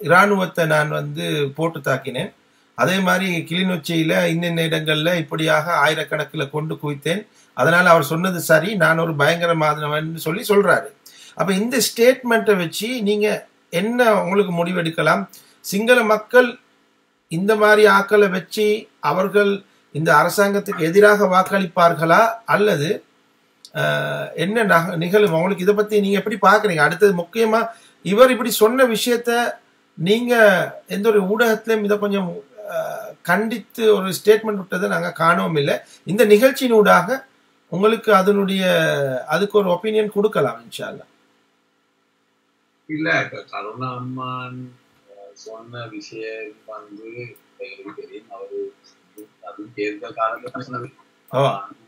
இராணுவத்தை நான் வந்து போட்டு தாக்கினேன் அதே மாதிரி கிளிநொச்சியில இன்னென்ன இடங்கள்ல இப்படியாக ஆயிரக்கணக்கில் கொண்டு குவித்தேன் அதனால அவர் சொன்னது சரி நான் ஒரு பயங்கரமானவன் சொல்லி சொல்றாரு அப்ப இந்த ஸ்டேட்மெண்ட்டை வச்சு நீங்க என்ன உங்களுக்கு முடிவெடுக்கலாம் சிங்கள மக்கள் இந்த மாதிரி ஆக்களை வச்சு அவர்கள் இந்த அரசாங்கத்துக்கு எதிராக வாக்களிப்பார்களா அல்லது ஆஹ், என்ன நக- நிகழும் அவங்களுக்கு இதை பத்தி நீங்க எப்படி பாக்குறீங்க அடுத்தது முக்கியமா இவர் இப்படி சொன்ன விஷயத்த நீங்க எந்த ஒரு ஊடகத்திலும் இதை கொஞ்சம் ஆஹ், கண்டித்து ஒரு ஸ்டேட்மெண்ட் விட்டதை நாங்க காணவும் இல்லை இந்த நிகழ்ச்சியினூடாக உங்களுக்கு அதனுடைய அதுக்கு ஒரு ஒப்பீனியன் கொடுக்கலாம் இன்ஷா அல்லாஹ். இல்ல இப்ப கருணா அம்மான் அஹ், சொன்ன விஷயம் வந்து எங்களுக்கு தெரியும் அவரு அது தேர்தல் காலத்துல சொன்னது ஓ.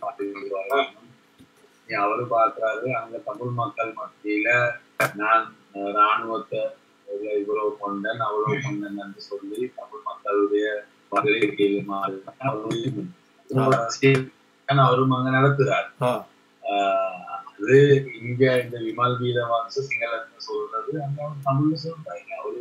நீ அவரு பாக்குறாரு அங்க தமிழ் மக்கள் மத்தியில நான் அஹ், ராணுவத்தை இவ்வளவு இவ்வளவு கொண்டேன் அவ்வளவு கொண்டேன் என்று சொல்லி தமிழ் மக்களுடைய வரவேற்கையில் அவரும் அங்க நடத்துறாரு ஆ. ஆஹ் அது இங்க இந்த விமல் வீரவாச சிங்களத்துல சொல்றது அங்க அவர் தமிழ்ல சொல்றாங்க அவரு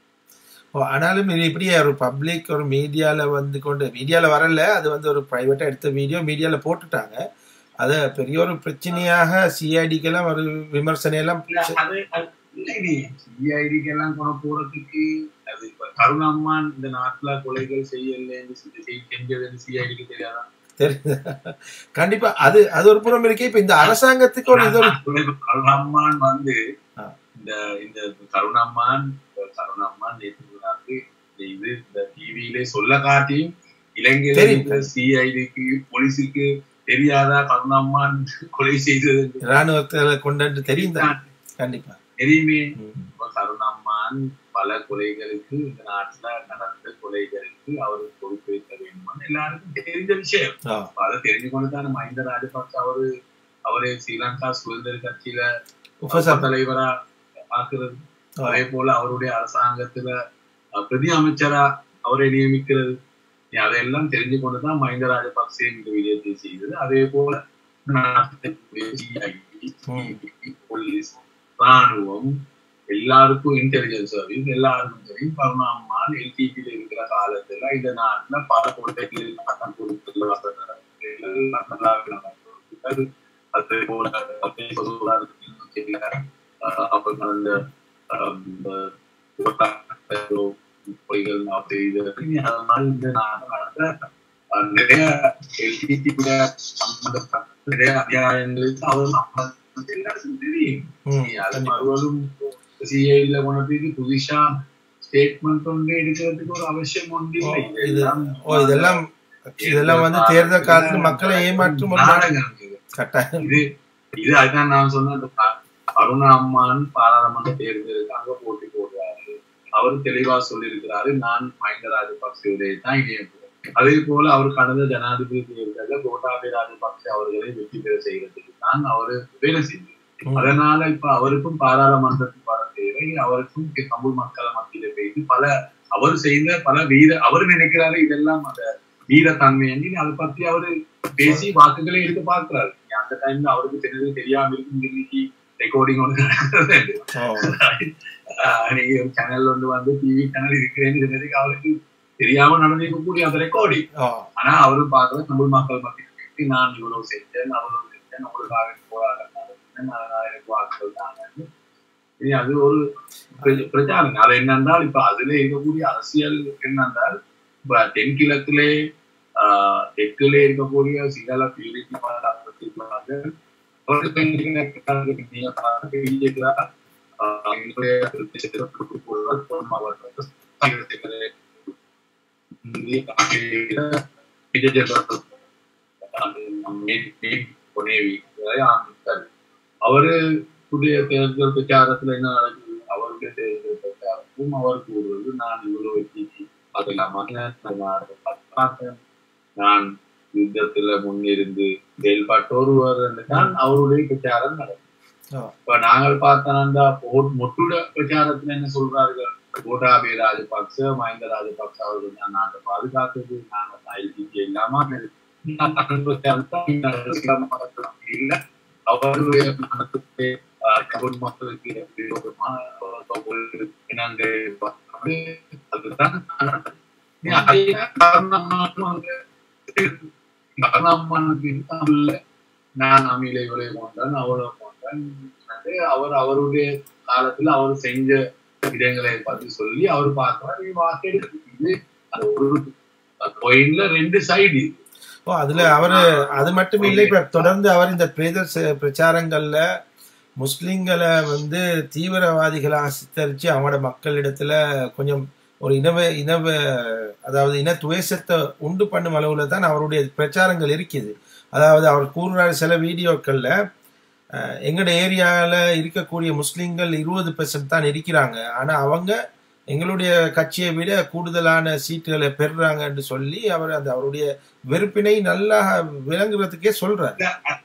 ஓ, ஆனாலும் இது இப்படி ஒரு பப்ளிக் ஒரு மீடியால வந்து கொண்டு மீடியால வரல அது வந்து ஒரு பிரைவேட்டா எடுத்த வீடியோ மீடியால போட்டுட்டாங்க அது பெரிய ஒரு பிரச்சனையாக சிஐடிக்கெல்லாம் ஒரு விமர்சனம் எல்லாம் இல்ல, அது அது இல்லைடி சிஐடிக்கு எல்லாம் கொண்டு போறதுக்கு அது இப்ப கருணாம்மான் இந்த நாட்டுல கொலைகள் செய்யலன்னு சொல்லி செய்- செஞ்சதுன்னு சிஐடிக்கு தெரியாதா தெரியுது கண்டிப்பா அது அது ஒரு புறம் இருக்கே இப்ப இந்த அரசாங்கத்துக்கு ஒரு இது ஒரு கருணாம்மான் வந்து ஆ. இந்த இந்த கருணாம்மான் கருணாம்மான் நேற்று நாட்டு இந்த இது இந்த டிவியிலே சொல்ல காட்டியும் இலங்கையில தெரியும். இருக்கிற சிஐடிக்கு போலீஸுக்கு தெரியாதா கருணாம்மான் கொலை செய்தது என்று? ராணுவத்துல கொண்டு தெரியும் தான். கண்டிப்பா தெரியுமே ம். இப்ப கருணாம்மான் பல கொலைகளுக்கு இந்த நாட்டுல நடந்த கொலைகளுக்கு அவர் பொறுப்பேற்க வேண்டும்னு எல்லாருக்கும் தெரிஞ்ச விஷயம் ஆ. அப்ப அதை தெரிஞ்சு கொண்டு தான் மஹிந்த ராஜபக்ச அவரு அவரு ஸ்ரீலங்கா சுதந்திர கட்சியில உபசம் தலைவரா ஆக்குறது ஆ. அதே போல அவருடைய அரசாங்கத்துல அஹ், பிரதி அமைச்சரா அவரை நியமிக்கிறது நீ அதையெல்லாம் தெரிஞ்சு கொண்டுதான் மஹிந்த ராஜபக்சே இந்த விஜயத்தை செய்தது அதே போல நாட்டில் CID, போலீஸ் ராணுவம் எல்லாருக்கும் இன்டெலிஜென்ஸ் சர்வீஸ் எல்லாருக்கும் தெரியும் கருணாம்மான் எல்டிபியில இருக்கிற காலத்துல இந்த நாட்டுல பல கொள்கைகளில் சட்டம் கொடுக்கல வசதி நடக்குது. எல்லாம் நல்லா நடக்குது. அதே போல அதே பொதுவாக அஹ் அவங்க அந்த அஹ், இந்த ஓட்டாட்டோ பொய்கள் அப்படி இது இனி அதனால இந்த நாடு நடந்த அஹ், நிறைய எல்டிடி கூட சம்பந்தப்பட்ட நிறைய அத்தியாயங்களுக்கு அவர் சம்பந்தம் எல்லாருக்கும் தெரியும் ம், நீ அது கண்டிப்பா. மறுபடியும் சிஐல கொண்டதுக்கு புதுசா ஸ்டேட்மெண்ட் ஒன்று எடுக்கிறதுக்கு ஒரு அவசியம் ஒன்று ஓ, இல்லை இது இதெல்லாம் ஓ இதெல்லாம் இதெல்லாம் வந்து தேர்தல் காலத்துல மக்களை ஏமாற்றும் ஒரு நாடகம் இது. கட்டாயம் இது இது அதுதான் நான் சொன்ன அந்த ப- அருணா அம்மான் பாராளுமன்ற தேர்தலுக்கு அங்க போட்டி போடுறாரு அவர் தெளிவா சொல்லியிருக்கிறாரு நான் மஹிந்த ராஜபக்சேவுடைய தான் இணைய போறேன் அதே போல அவர் கடந்த ஜனாதிபதி தேர்தலில் கோட்டாபய ராஜபக்சே அவர்களை வெற்றி பெற செய்யறதுக்கு தான் அவரு வேலை செஞ்சார் ம். அதனால இப்ப அவருக்கும் பாராளுமன்றத்துக்கு வர தேவை அவருக்கும் இங்க தமிழ் மக்கள் மத்தியில பேசி பல அவர் செய்த பல வீர அவர் நினைக்கிறாரு இதெல்லாம் அந்த வீரத்தன்மை அதை பத்தி அவரு பேசி வாக்குகளை எடுத்து பார்க்கிறாரு அந்த டைம்ல அவருக்கு தெரிஞ்சது தெரியாம இருக்கும் இன்னைக்கு ரெக்கார்டிங் ஒன்று நடக்கிறது ஓ, ஆஹ் நீங்க ஒரு சேனல் ஒன்று வந்து டிவி சேனல் இருக்கிறேன்னு சொன்னதுக்கு அவருக்கு தெரியாம நடந்திருக்கக்கூடிய அந்த ரெக்கார்டிங் ஓ, ஆனா அவரும் பார்க்கற தமிழ் மக்கள் மத்தியில் நான் இவ்வளவு செஞ்சேன் அவ்வளவு செஞ்சேன் உங்களுக்காக போராட்டம் நடத்தினேன் நான் எனக்கு வாக்குகள் தாங்கன்னு இனி அது ஒரு பிர- பிரச்சாரம் அது என்னென்றால் இப்ப அதுல இருக்கக்கூடிய அரசியல் என்னென்றால் இப்ப தென்கிழக்கிலே ஆஹ் தெற்கிலே இருக்கக்கூடிய சிங்கள பிஜேபி அவர்கள் நீங்க பார்க்க பிஜேபி எங்களுடைய பிரதேசத்திற்கு போடுவார் மாவட்டத்தில் அவரு புதிய தேர்தல் பிரச்சாரத்துல என்ன நடக்குது அவருடைய தேர்தல் பிரச்சாரத்தும் அவர் கூறுவது நான் இவ்வளவு வெற்றி அதெல்லாம் நான் யுத்தத்துல முன்னிருந்து செயல்பட்டோருவர் தான் அவருடைய பிரச்சாரம் நடக்கும் ஆ. இப்ப நாங்கள் பார்த்தோம்னா மொட்டுட பிரச்சாரத்துல என்ன சொல்றார்கள் கோட்டாபய ராஜபக்ச மஹிந்த ராஜபக்ச அவர்கள் தான் நாட்டை பாதுகாத்தது நாங்கள் ஐடிக்கு இல்லாம இல்ல அவருடைய மனத்துக்கு தமிழ் மக்களுக்கு எப்படி ஒரு இனங்கள் அது அதுதான் நீ அதே காரணமாகவும் அங்க காரணமானது இல்ல நான் அமிலை இவளை கொண்டான் அவளை கொண்டான் அவர் அவருடைய காலத்துல அவர் செஞ்ச இடங்களை பத்தி சொல்லி அவர் பார்க்கிறார் நீ வாக்கெடுக்கு இது அது ஒரு கோயில்ல ரெண்டு சைடு ஓ அதுல அவரு அது மட்டும் இல்லை இப்ப தொடர்ந்து அவர் இந்த பிரேத ச- பிரச்சாரங்கள்ல முஸ்லிம்களை வந்து தீவிரவாதிகளாக சித்தரிச்சு அவங்களோட மக்களிடத்துல கொஞ்சம் ஒரு இனவ இனவ அதாவது இன துவேஷத்தை உண்டு பண்ணும் அளவுல தான் அவருடைய பிரச்சாரங்கள் இருக்குது அதாவது அவர் கூறுறாரு சில வீடியோக்கள்ல அஹ், எங்கட ஏரியால இருக்கக்கூடிய முஸ்லிம்கள் இருபது பெர்சன்ட் தான் இருக்கிறாங்க ஆனா அவங்க எங்களுடைய கட்சியை விட கூடுதலான சீட்டுகளை பெறுறாங்கன்னு சொல்லி அவர் அந்த அவருடைய வெறுப்பினை நல்லா விளங்குறதுக்கே சொல்றாரு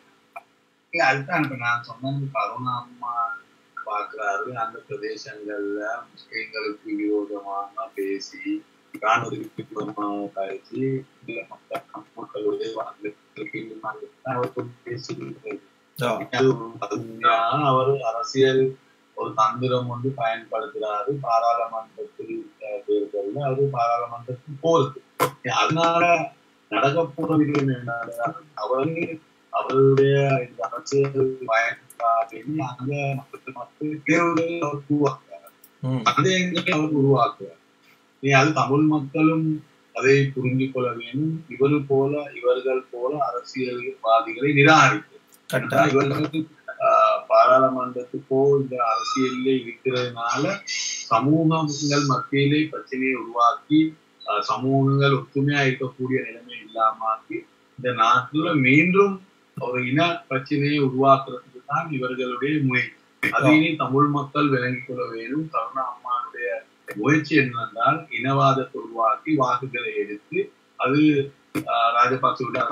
இல்ல அதுதான் இப்ப நான் சொன்னது கருணா அம்மா பாக்குறாரு அந்த பிரதேசங்கள்ல முஸ்லிம்களுக்கு விரோதமாக பேசி காணொலிக்கு விரோதமாக பேசி இதுல மக்கள் மக்களுடைய வாழ்க்கைக்கு அவர் பேசி ஆ, அது அது உண்மையாக அவர் அரசியல் ஒரு தந்திரம் வந்து பயன்படுத்துறாரு பாராளுமன்றத்தில் அஹ், தேர்தல்ல அது பாராளுமன்றத்துக்கு போகுது அதனால நடக்க போற விஷயம் என்னன்னா அவரு அவருடைய இந்த அரசியல் பயன்பாட்டில் அங்க மக்கள் மக்கள் தேர்வுகளை அவர் உருவாக்குறாரு ம், சந்தேகங்களை அவர் உருவாக்குறார் நீ அது தமிழ் மக்களும் அதை புரிந்து கொள்ள வேண்டும் இவர் போல இவர்கள் போல அரசியல்வாதிகளை நிராகரிக்கிறார் கட்டாயம் இவர்களுக்கு ஆஹ், பாராளுமன்றத்துக்கோ இந்த அரசியலிலே இருக்கிறதுனால சமூகங்கள் மத்தியிலே பிரச்சனையை உருவாக்கி ஆஹ், சமூகங்கள் ஒத்துமையா இருக்கக்கூடிய நிலைமை இல்லாமாக்கி இந்த நாட்டுல மீண்டும் ஒரு இன பிரச்சனையை உருவாக்குறதுக்கு தான் இவர்களுடைய முயற்சி அது இனி தமிழ் மக்கள் விளங்கிக் கொள்ள வேண்டும் கருணா அம்மானுடைய முயற்சி என்னவென்றால் இனவாதத்தை உருவாக்கி வாக்குகளை எடுத்து அது ஆஹ், ராஜபக்சவுடைய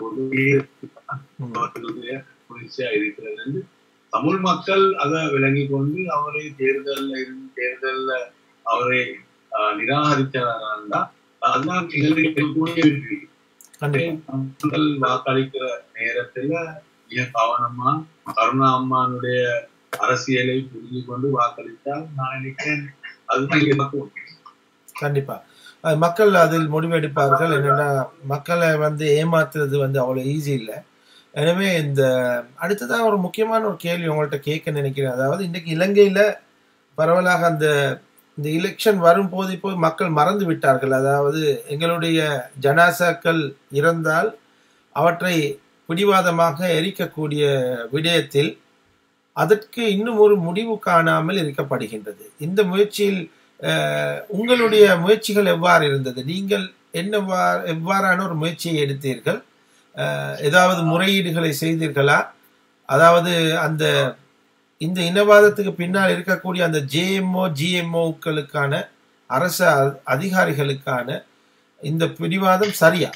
ம், அவர்களுடைய முயற்சியா இருக்கிறது என்று தமிழ் மக்கள் அதை விளங்கி கொண்டு அவரை தேர்தல்ல இருந்து தேர்தல்ல அவரை ஆஹ், நிராகரிச்சாரா அதுதான் எங்களுக்கு இருக்கு கண்டிப்பா மக்கள் வாக்களிக்கிற நேரத்துல மிக கவனமா கருணா அம்மானுடைய அரசியலை புரிந்து கொண்டு வாக்களித்தால் நான் நினைக்கிறேன் அதுதான் எனக்கும் கண்டிப்பா அது மக்கள் அதில் முடிவெடுப்பார்கள் என்னன்னா மக்களை வந்து ஏமாத்துறது வந்து அவ்வளவு ஈஸி இல்லை எனவே இந்த அடுத்ததான் ஒரு முக்கியமான ஒரு கேள்வி உங்கள்ட்ட கேட்க நினைக்கிறேன் அதாவது இன்னைக்கு இலங்கையில பரவலாக அந்த இந்த எலெக்ஷன் வரும்போது இப்போ மக்கள் மறந்து விட்டார்கள் அதாவது எங்களுடைய ஜனாசாக்கள் இறந்தால் அவற்றை பிடிவாதமாக எரிக்கக்கூடிய விடயத்தில் அதற்கு இன்னும் ஒரு முடிவு காணாமல் இருக்கப்படுகின்றது இந்த முயற்சியில் அஹ், உங்களுடைய முயற்சிகள் எவ்வாறு இருந்தது நீங்கள் என்னவா எவ்வாறான ஒரு முயற்சியை எடுத்தீர்கள் அஹ், ஏதாவது முறையீடுகளை செய்தீர்களா அதாவது அந்த இந்த இனவாதத்துக்கு பின்னால் இருக்கக்கூடிய அந்த ஜேஎம்ஓ ஜிஎம்ஓக்களுக்கான அரச அ- அதிகாரிகளுக்கான இந்த பிடிவாதம் சரியா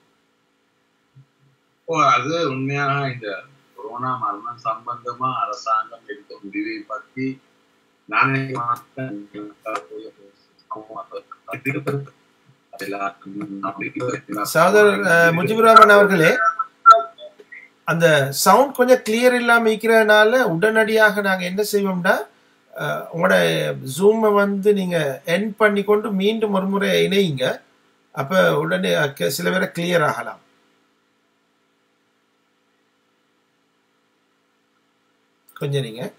ஓ அது உண்மையாக இந்த கொரோனா மரணம் சம்பந்தமா அரசாங்கம் எடுத்த முடிவை பத்தி நானே மாத்தேன். சகோதரர் அஹ், முஜிபுர் ரஹ்மான் அவர்களே அந்த சவுண்ட் கொஞ்சம் கிளியர் இல்லாம இருக்கிறதுனால உடனடியாக நாங்க என்ன செய்வோம்னா அஹ், உங்களோட ஜூமை வந்து நீங்க என் பண்ணி கொண்டு மீண்டும் ஒரு முறை இணையுங்க அப்ப உடனே அஹ், சில பேரை கிளியர் ஆகலாம் கொஞ்சம் நீங்க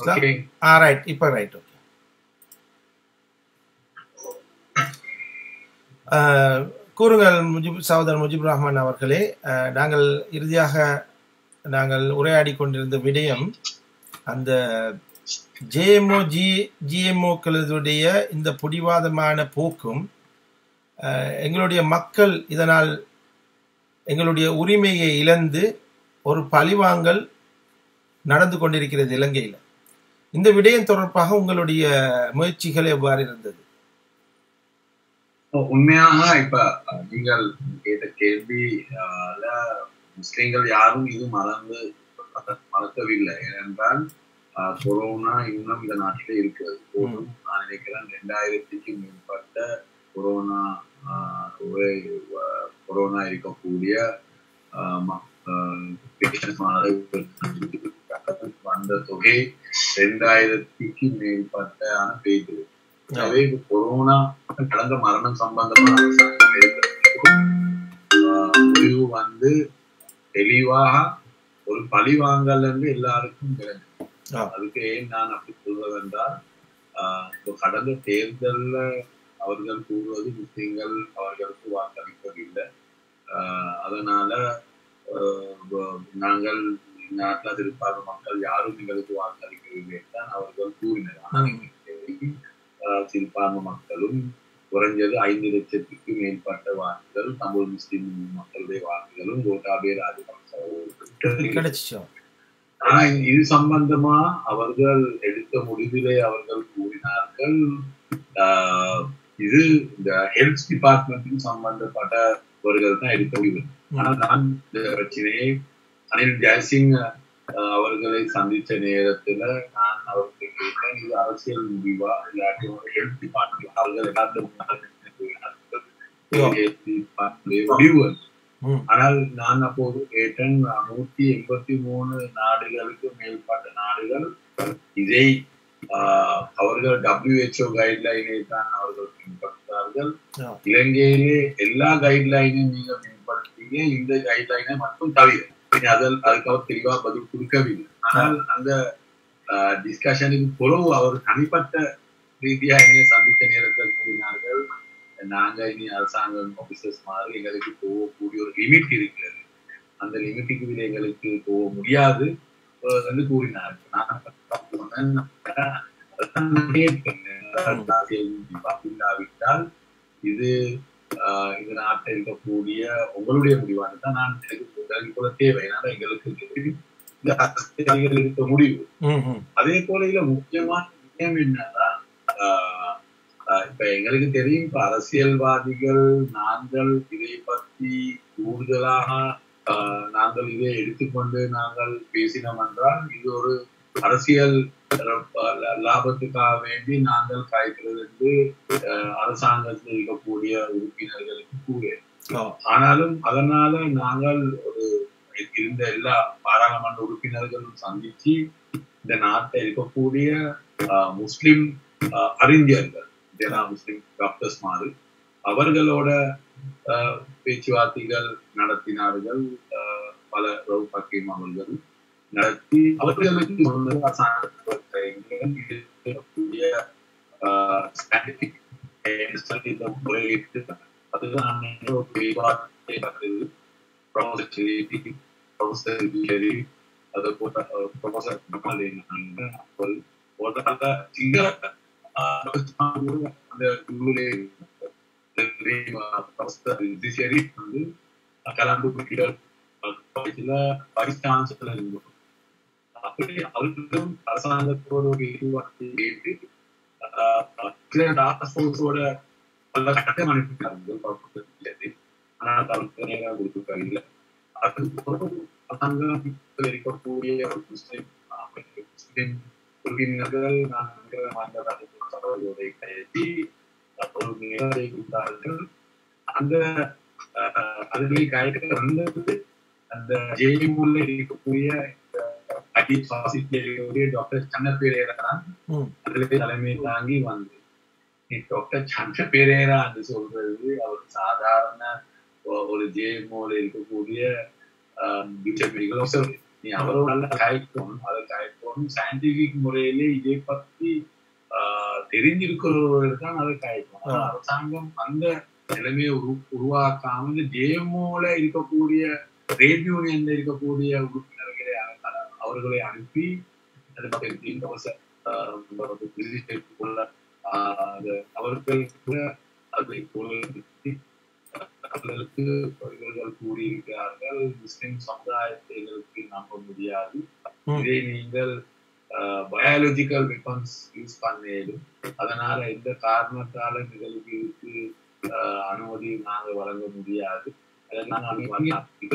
ஓகே ஆ ரைட் இப்போ ரைட் ஓகே கூறுங்கள் முஜிப் சகோதரர் முஜிபுர் ரஹ்மான் அவர்களே அஹ், நாங்கள் இறுதியாக நாங்கள் உரையாடி கொண்டிருந்த விடயம் அந்த ஜேஎம்ஓ ஜி ஜிஎம்ஓக்களுடைய இந்த புடிவாதமான போக்கும் அஹ், எங்களுடைய மக்கள் இதனால் எங்களுடைய உரிமையை இழந்து ஒரு பழிவாங்கல் நடந்து கொண்டிருக்கிறது இலங்கையில் இந்த விடயம் தொடர்பாக உங்களுடைய முயற்சிகள் எவ்வாறு இருந்தது உண்மையாக இப்ப அஹ், நீங்கள் கேட்ட கேள்வியால முஸ்லிம்கள் யாரும் இது மறந்து மறக்கவில்லை ஏனென்றால் அஹ், கொரோனா இன்னும் இந்த நாட்டிலே இருக்கிறது போதும் நான் நினைக்கிறேன் ரெண்டாயிரத்துக்கு மேற்பட்ட கொரோனா அஹ், ஒரே- அஹ், கொரோனா இருக்கக்கூடிய அஹ், ம- அஹ், patients வந்த தொகை ரெண்டாயிரத்துக்கு மேற்பட்ட பேஜ் எனவே இது கொரோனா கடந்த மரணம் சம்பந்தமான அரசாங்கம் எடுத்திருக்கும், ஆஹ், முடிவு வந்து தெளிவாக ஒரு பழிவாங்கல் என்று எல்லாருக்கும் கிடைக்கும் ஆ. அதுக்கு ஏன் நான் அப்படி சொல்வதென்றால் ஆஹ், இப்போ கடந்த தேர்தல்ல அவர்கள் கூறுவது முஸ்லிம்கள் அவர்களுக்கு வாக்களிப்பதில்லை ஆஹ், அதனால ஆஹ், வ- நாங்கள் நாட்டில் சிறுபான்மை மக்கள் யாரும் எங்களுக்கு வாக்களிக்கவில்லை தான் அவர்கள் கூறினர் ஆனால் இன்னைக்கு ஆஹ் சிறுபான்மை மக்களும் குறைஞ்சது ஐந்து லட்சத்துக்கு மேற்பட்ட வாக்குகள் தமிழ் முஸ்லிம் மக்களுடைய வாக்குகளும் கோட்டாபே ராஜபக்ச கிடைச்சிச்சோ ஆனா இது சம்பந்தமா அவர்கள் எடுத்த முடிவிலே அவர்கள் கூறினார்கள் ஆஹ் இது இந்த ஹெல்த் டிபார்ட்மெண்ட்டுக்கு சம்பந்தப்பட்டவர்கள் தான் எடுத்த முடிவு ஆனா நான் இந்த பிரச்சனையை அனில் ஜெயசிங் ஆஹ் அவர்களை சந்திச்ச நேரத்துல நான் அவருக்கு கேட்டேன் இது அரசியல் முடிவா இல்லாட்டி ஹெல்த் டிபார்ட்மெண்ட் அவர்கள் எல்லாத்தையும் முடிவு ம். ஆனால் நான் அப்போது கேட்டேன் நூத்தி எண்பத்தி மூணு நாடுகளுக்கு மேற்பட்ட நாடுகள் இதை ஆஹ், அவர்கள் WHO கைட்லைனை தான் அவர்கள் பின்பற்றார்கள் ஆ. இலங்கையிலே எல்லா கைட்லைனையும் நீங்க பின்பற்றீங்க இந்த கைட்லைனை மட்டும் தவிர நீங்க அதில் அதுக்கு அவர் தெளிவா பதில் கொடுக்கவில்லை ஆனால் அந்த டிஸ்கஷனுக்கு பிறகு அவர் தனிப்பட்ட ரீதியா என்னைய சந்தித்த நேரத்தில் கூறினார்கள் நாங்க இனி அரசாங்கம் ஆபீசர்ஸ் மாதிரி எங்களுக்கு போகக்கூடிய ஒரு லிமிட் இருக்கிறது அந்த லிமிட்டுக்கு விட எங்களுக்கு போக முடியாது அஹ் என்று கூறினார் நான் சொன்னேன், அதான் நான் கேட்டேன். அரசியல் முடிவா இல்லாவிட்டால் இது ஆஹ் இந்த நாட்டில் இருக்கக்கூடிய உங்களுடைய முடிவான தான் நான் எனக்கு எனக்கு கூட தேவை ஏன்னா எங்களுக்கு இந்த அரசியல் இருக்க முடிவு ம் ம் அதே போல இதுல முக்கியமான விஷயம் என்னன்னா ஆஹ் ஆஹ் இப்ப எங்களுக்கு தெரியும் இப்ப அரசியல்வாதிகள் நாங்கள் இதை பற்றி கூடுதலாக ஆஹ் நாங்கள் இதை எடுத்துக்கொண்டு நாங்கள் பேசினோம் என்றால் இது ஒரு அரசியல் ஆஹ் லாபத்துக்காக வேண்டி நாங்கள் காய்க்கிறது என்று ஆஹ் அரசாங்கத்தில் இருக்கக்கூடிய உறுப்பினர்களுக்கு கூறுகிறேன் ஓ ஆனாலும் அதனால நாங்கள் ஒரு இருந்த எல்லா பாராளுமன்ற உறுப்பினர்களும் சந்திச்சு இந்த நாட்டில் இருக்கக்கூடிய ஆஹ், முஸ்லிம் ஆஹ், அறிஞர்கள் இதெல்லாம் முஸ்லிம் டாக்டர்ஸ் மாதிரி அவர்களோட ஆஹ், பேச்சுவார்த்தைகள் நடத்தினார்கள் ஆஹ், பல ரவு பக்கீம் அவர்கள் நடத்தி அவர்களுக்கு வந்து அரசாங்கத்தை இருக்கக்கூடிய ஸ்டாட்டிஸ்டிக் இந்த முறையிட்டு அதுதான் ஒரு விவாதத்தை நடந்தது ப்ரொஃபசர் செரி ப்ரொஃபசர் விஜயரி அது போட்ட ப்ரொஃபசர் கமல் அவர்கள் போட்ட சிங்கள அந்த குழுவிலே ப்ரொஃபசர் விஜயரி வந்து கலந்து காலேஜில் வைஸ் சான்சலர் இருந்தோம் அப்படி அவர்களும் அரசாங்கத்தோட ஒரு பேச்சுவார்த்தை கேட்டு சில டாஸ்க் ஃபோர்ஸோட பல கட்டம் அனுப்பிட்டார்கள் ப்ரொஃபசர் விஜயரி ஆனால் அவருக்கு நேராக கொடுத்துருக்காங்க அது அரசாங்கத்தில் இருக்கக்கூடிய ஒரு முஸ்லிம் அமைப்பு, முஸ்லிம் உறுப்பினர்கள் நான் நினைக்கிற மாநில சகோதரரை கையெழுத்தி ஒரு நிலையை கொடுத்தார்கள் அந்த அஹ், அதிலே கையெழுத்து வந்தது அந்த ஜேஎம்ல இருக்கக்கூடிய அடி சுவாசிக்க இருக்கக்கூடிய டாக்டர் சன்ன பேரேரா தான் ம் அதிலே தலைமை தாங்கி வந்து நீ டாக்டர் சந்திர பெரேரா என்று சொல்றது அவர் சாதாரண ஒ- ஒரு ஜேஎம்ஓல இருக்கக்கூடிய பிஜேபிகளோ சொல்லு நீ அவரோட நல்ல காய்க்கும் அதை காய்க்கும் காய்க்கணும் சயின்டிபிக் முறையிலே இதை பத்தி ஆஹ், தெரிஞ்சிருக்கிறவர்கள் தான் அதை காய்க்கணும் ஆனா அரசாங்கம் அந்த நிலைமையை உரு உருவாக்காம இந்த ஜேஎம்ஓல இருக்கக்கூடிய ட்ரேட் யூனியன்ல இருக்கக்கூடிய உறுப்பினர்களை அ- அவர்களை அனுப்பி அதை பத்தி இலவச, ஆஹ், ஒரு விசிட் உள்ள, ஆஹ், அது அவர்கள் கூட அதை பொருத்தி அவர்களுக்கு இவர்கள் கூறியிருக்கிறார்கள் முஸ்லிம் சமுதாயத்தை எங்களுக்கு நம்ப முடியாது ம். இதை நீங்கள் பயாலஜிக்கல் வெப்பன்ஸ் யூஸ் பண்ணேலும் அதனால எந்த காரணத்தால நிகழ்வுகளுக்கு ஆஹ், அனுமதி நாங்கள் வழங்க முடியாது அதனால நாங்கள் வரலாம். இது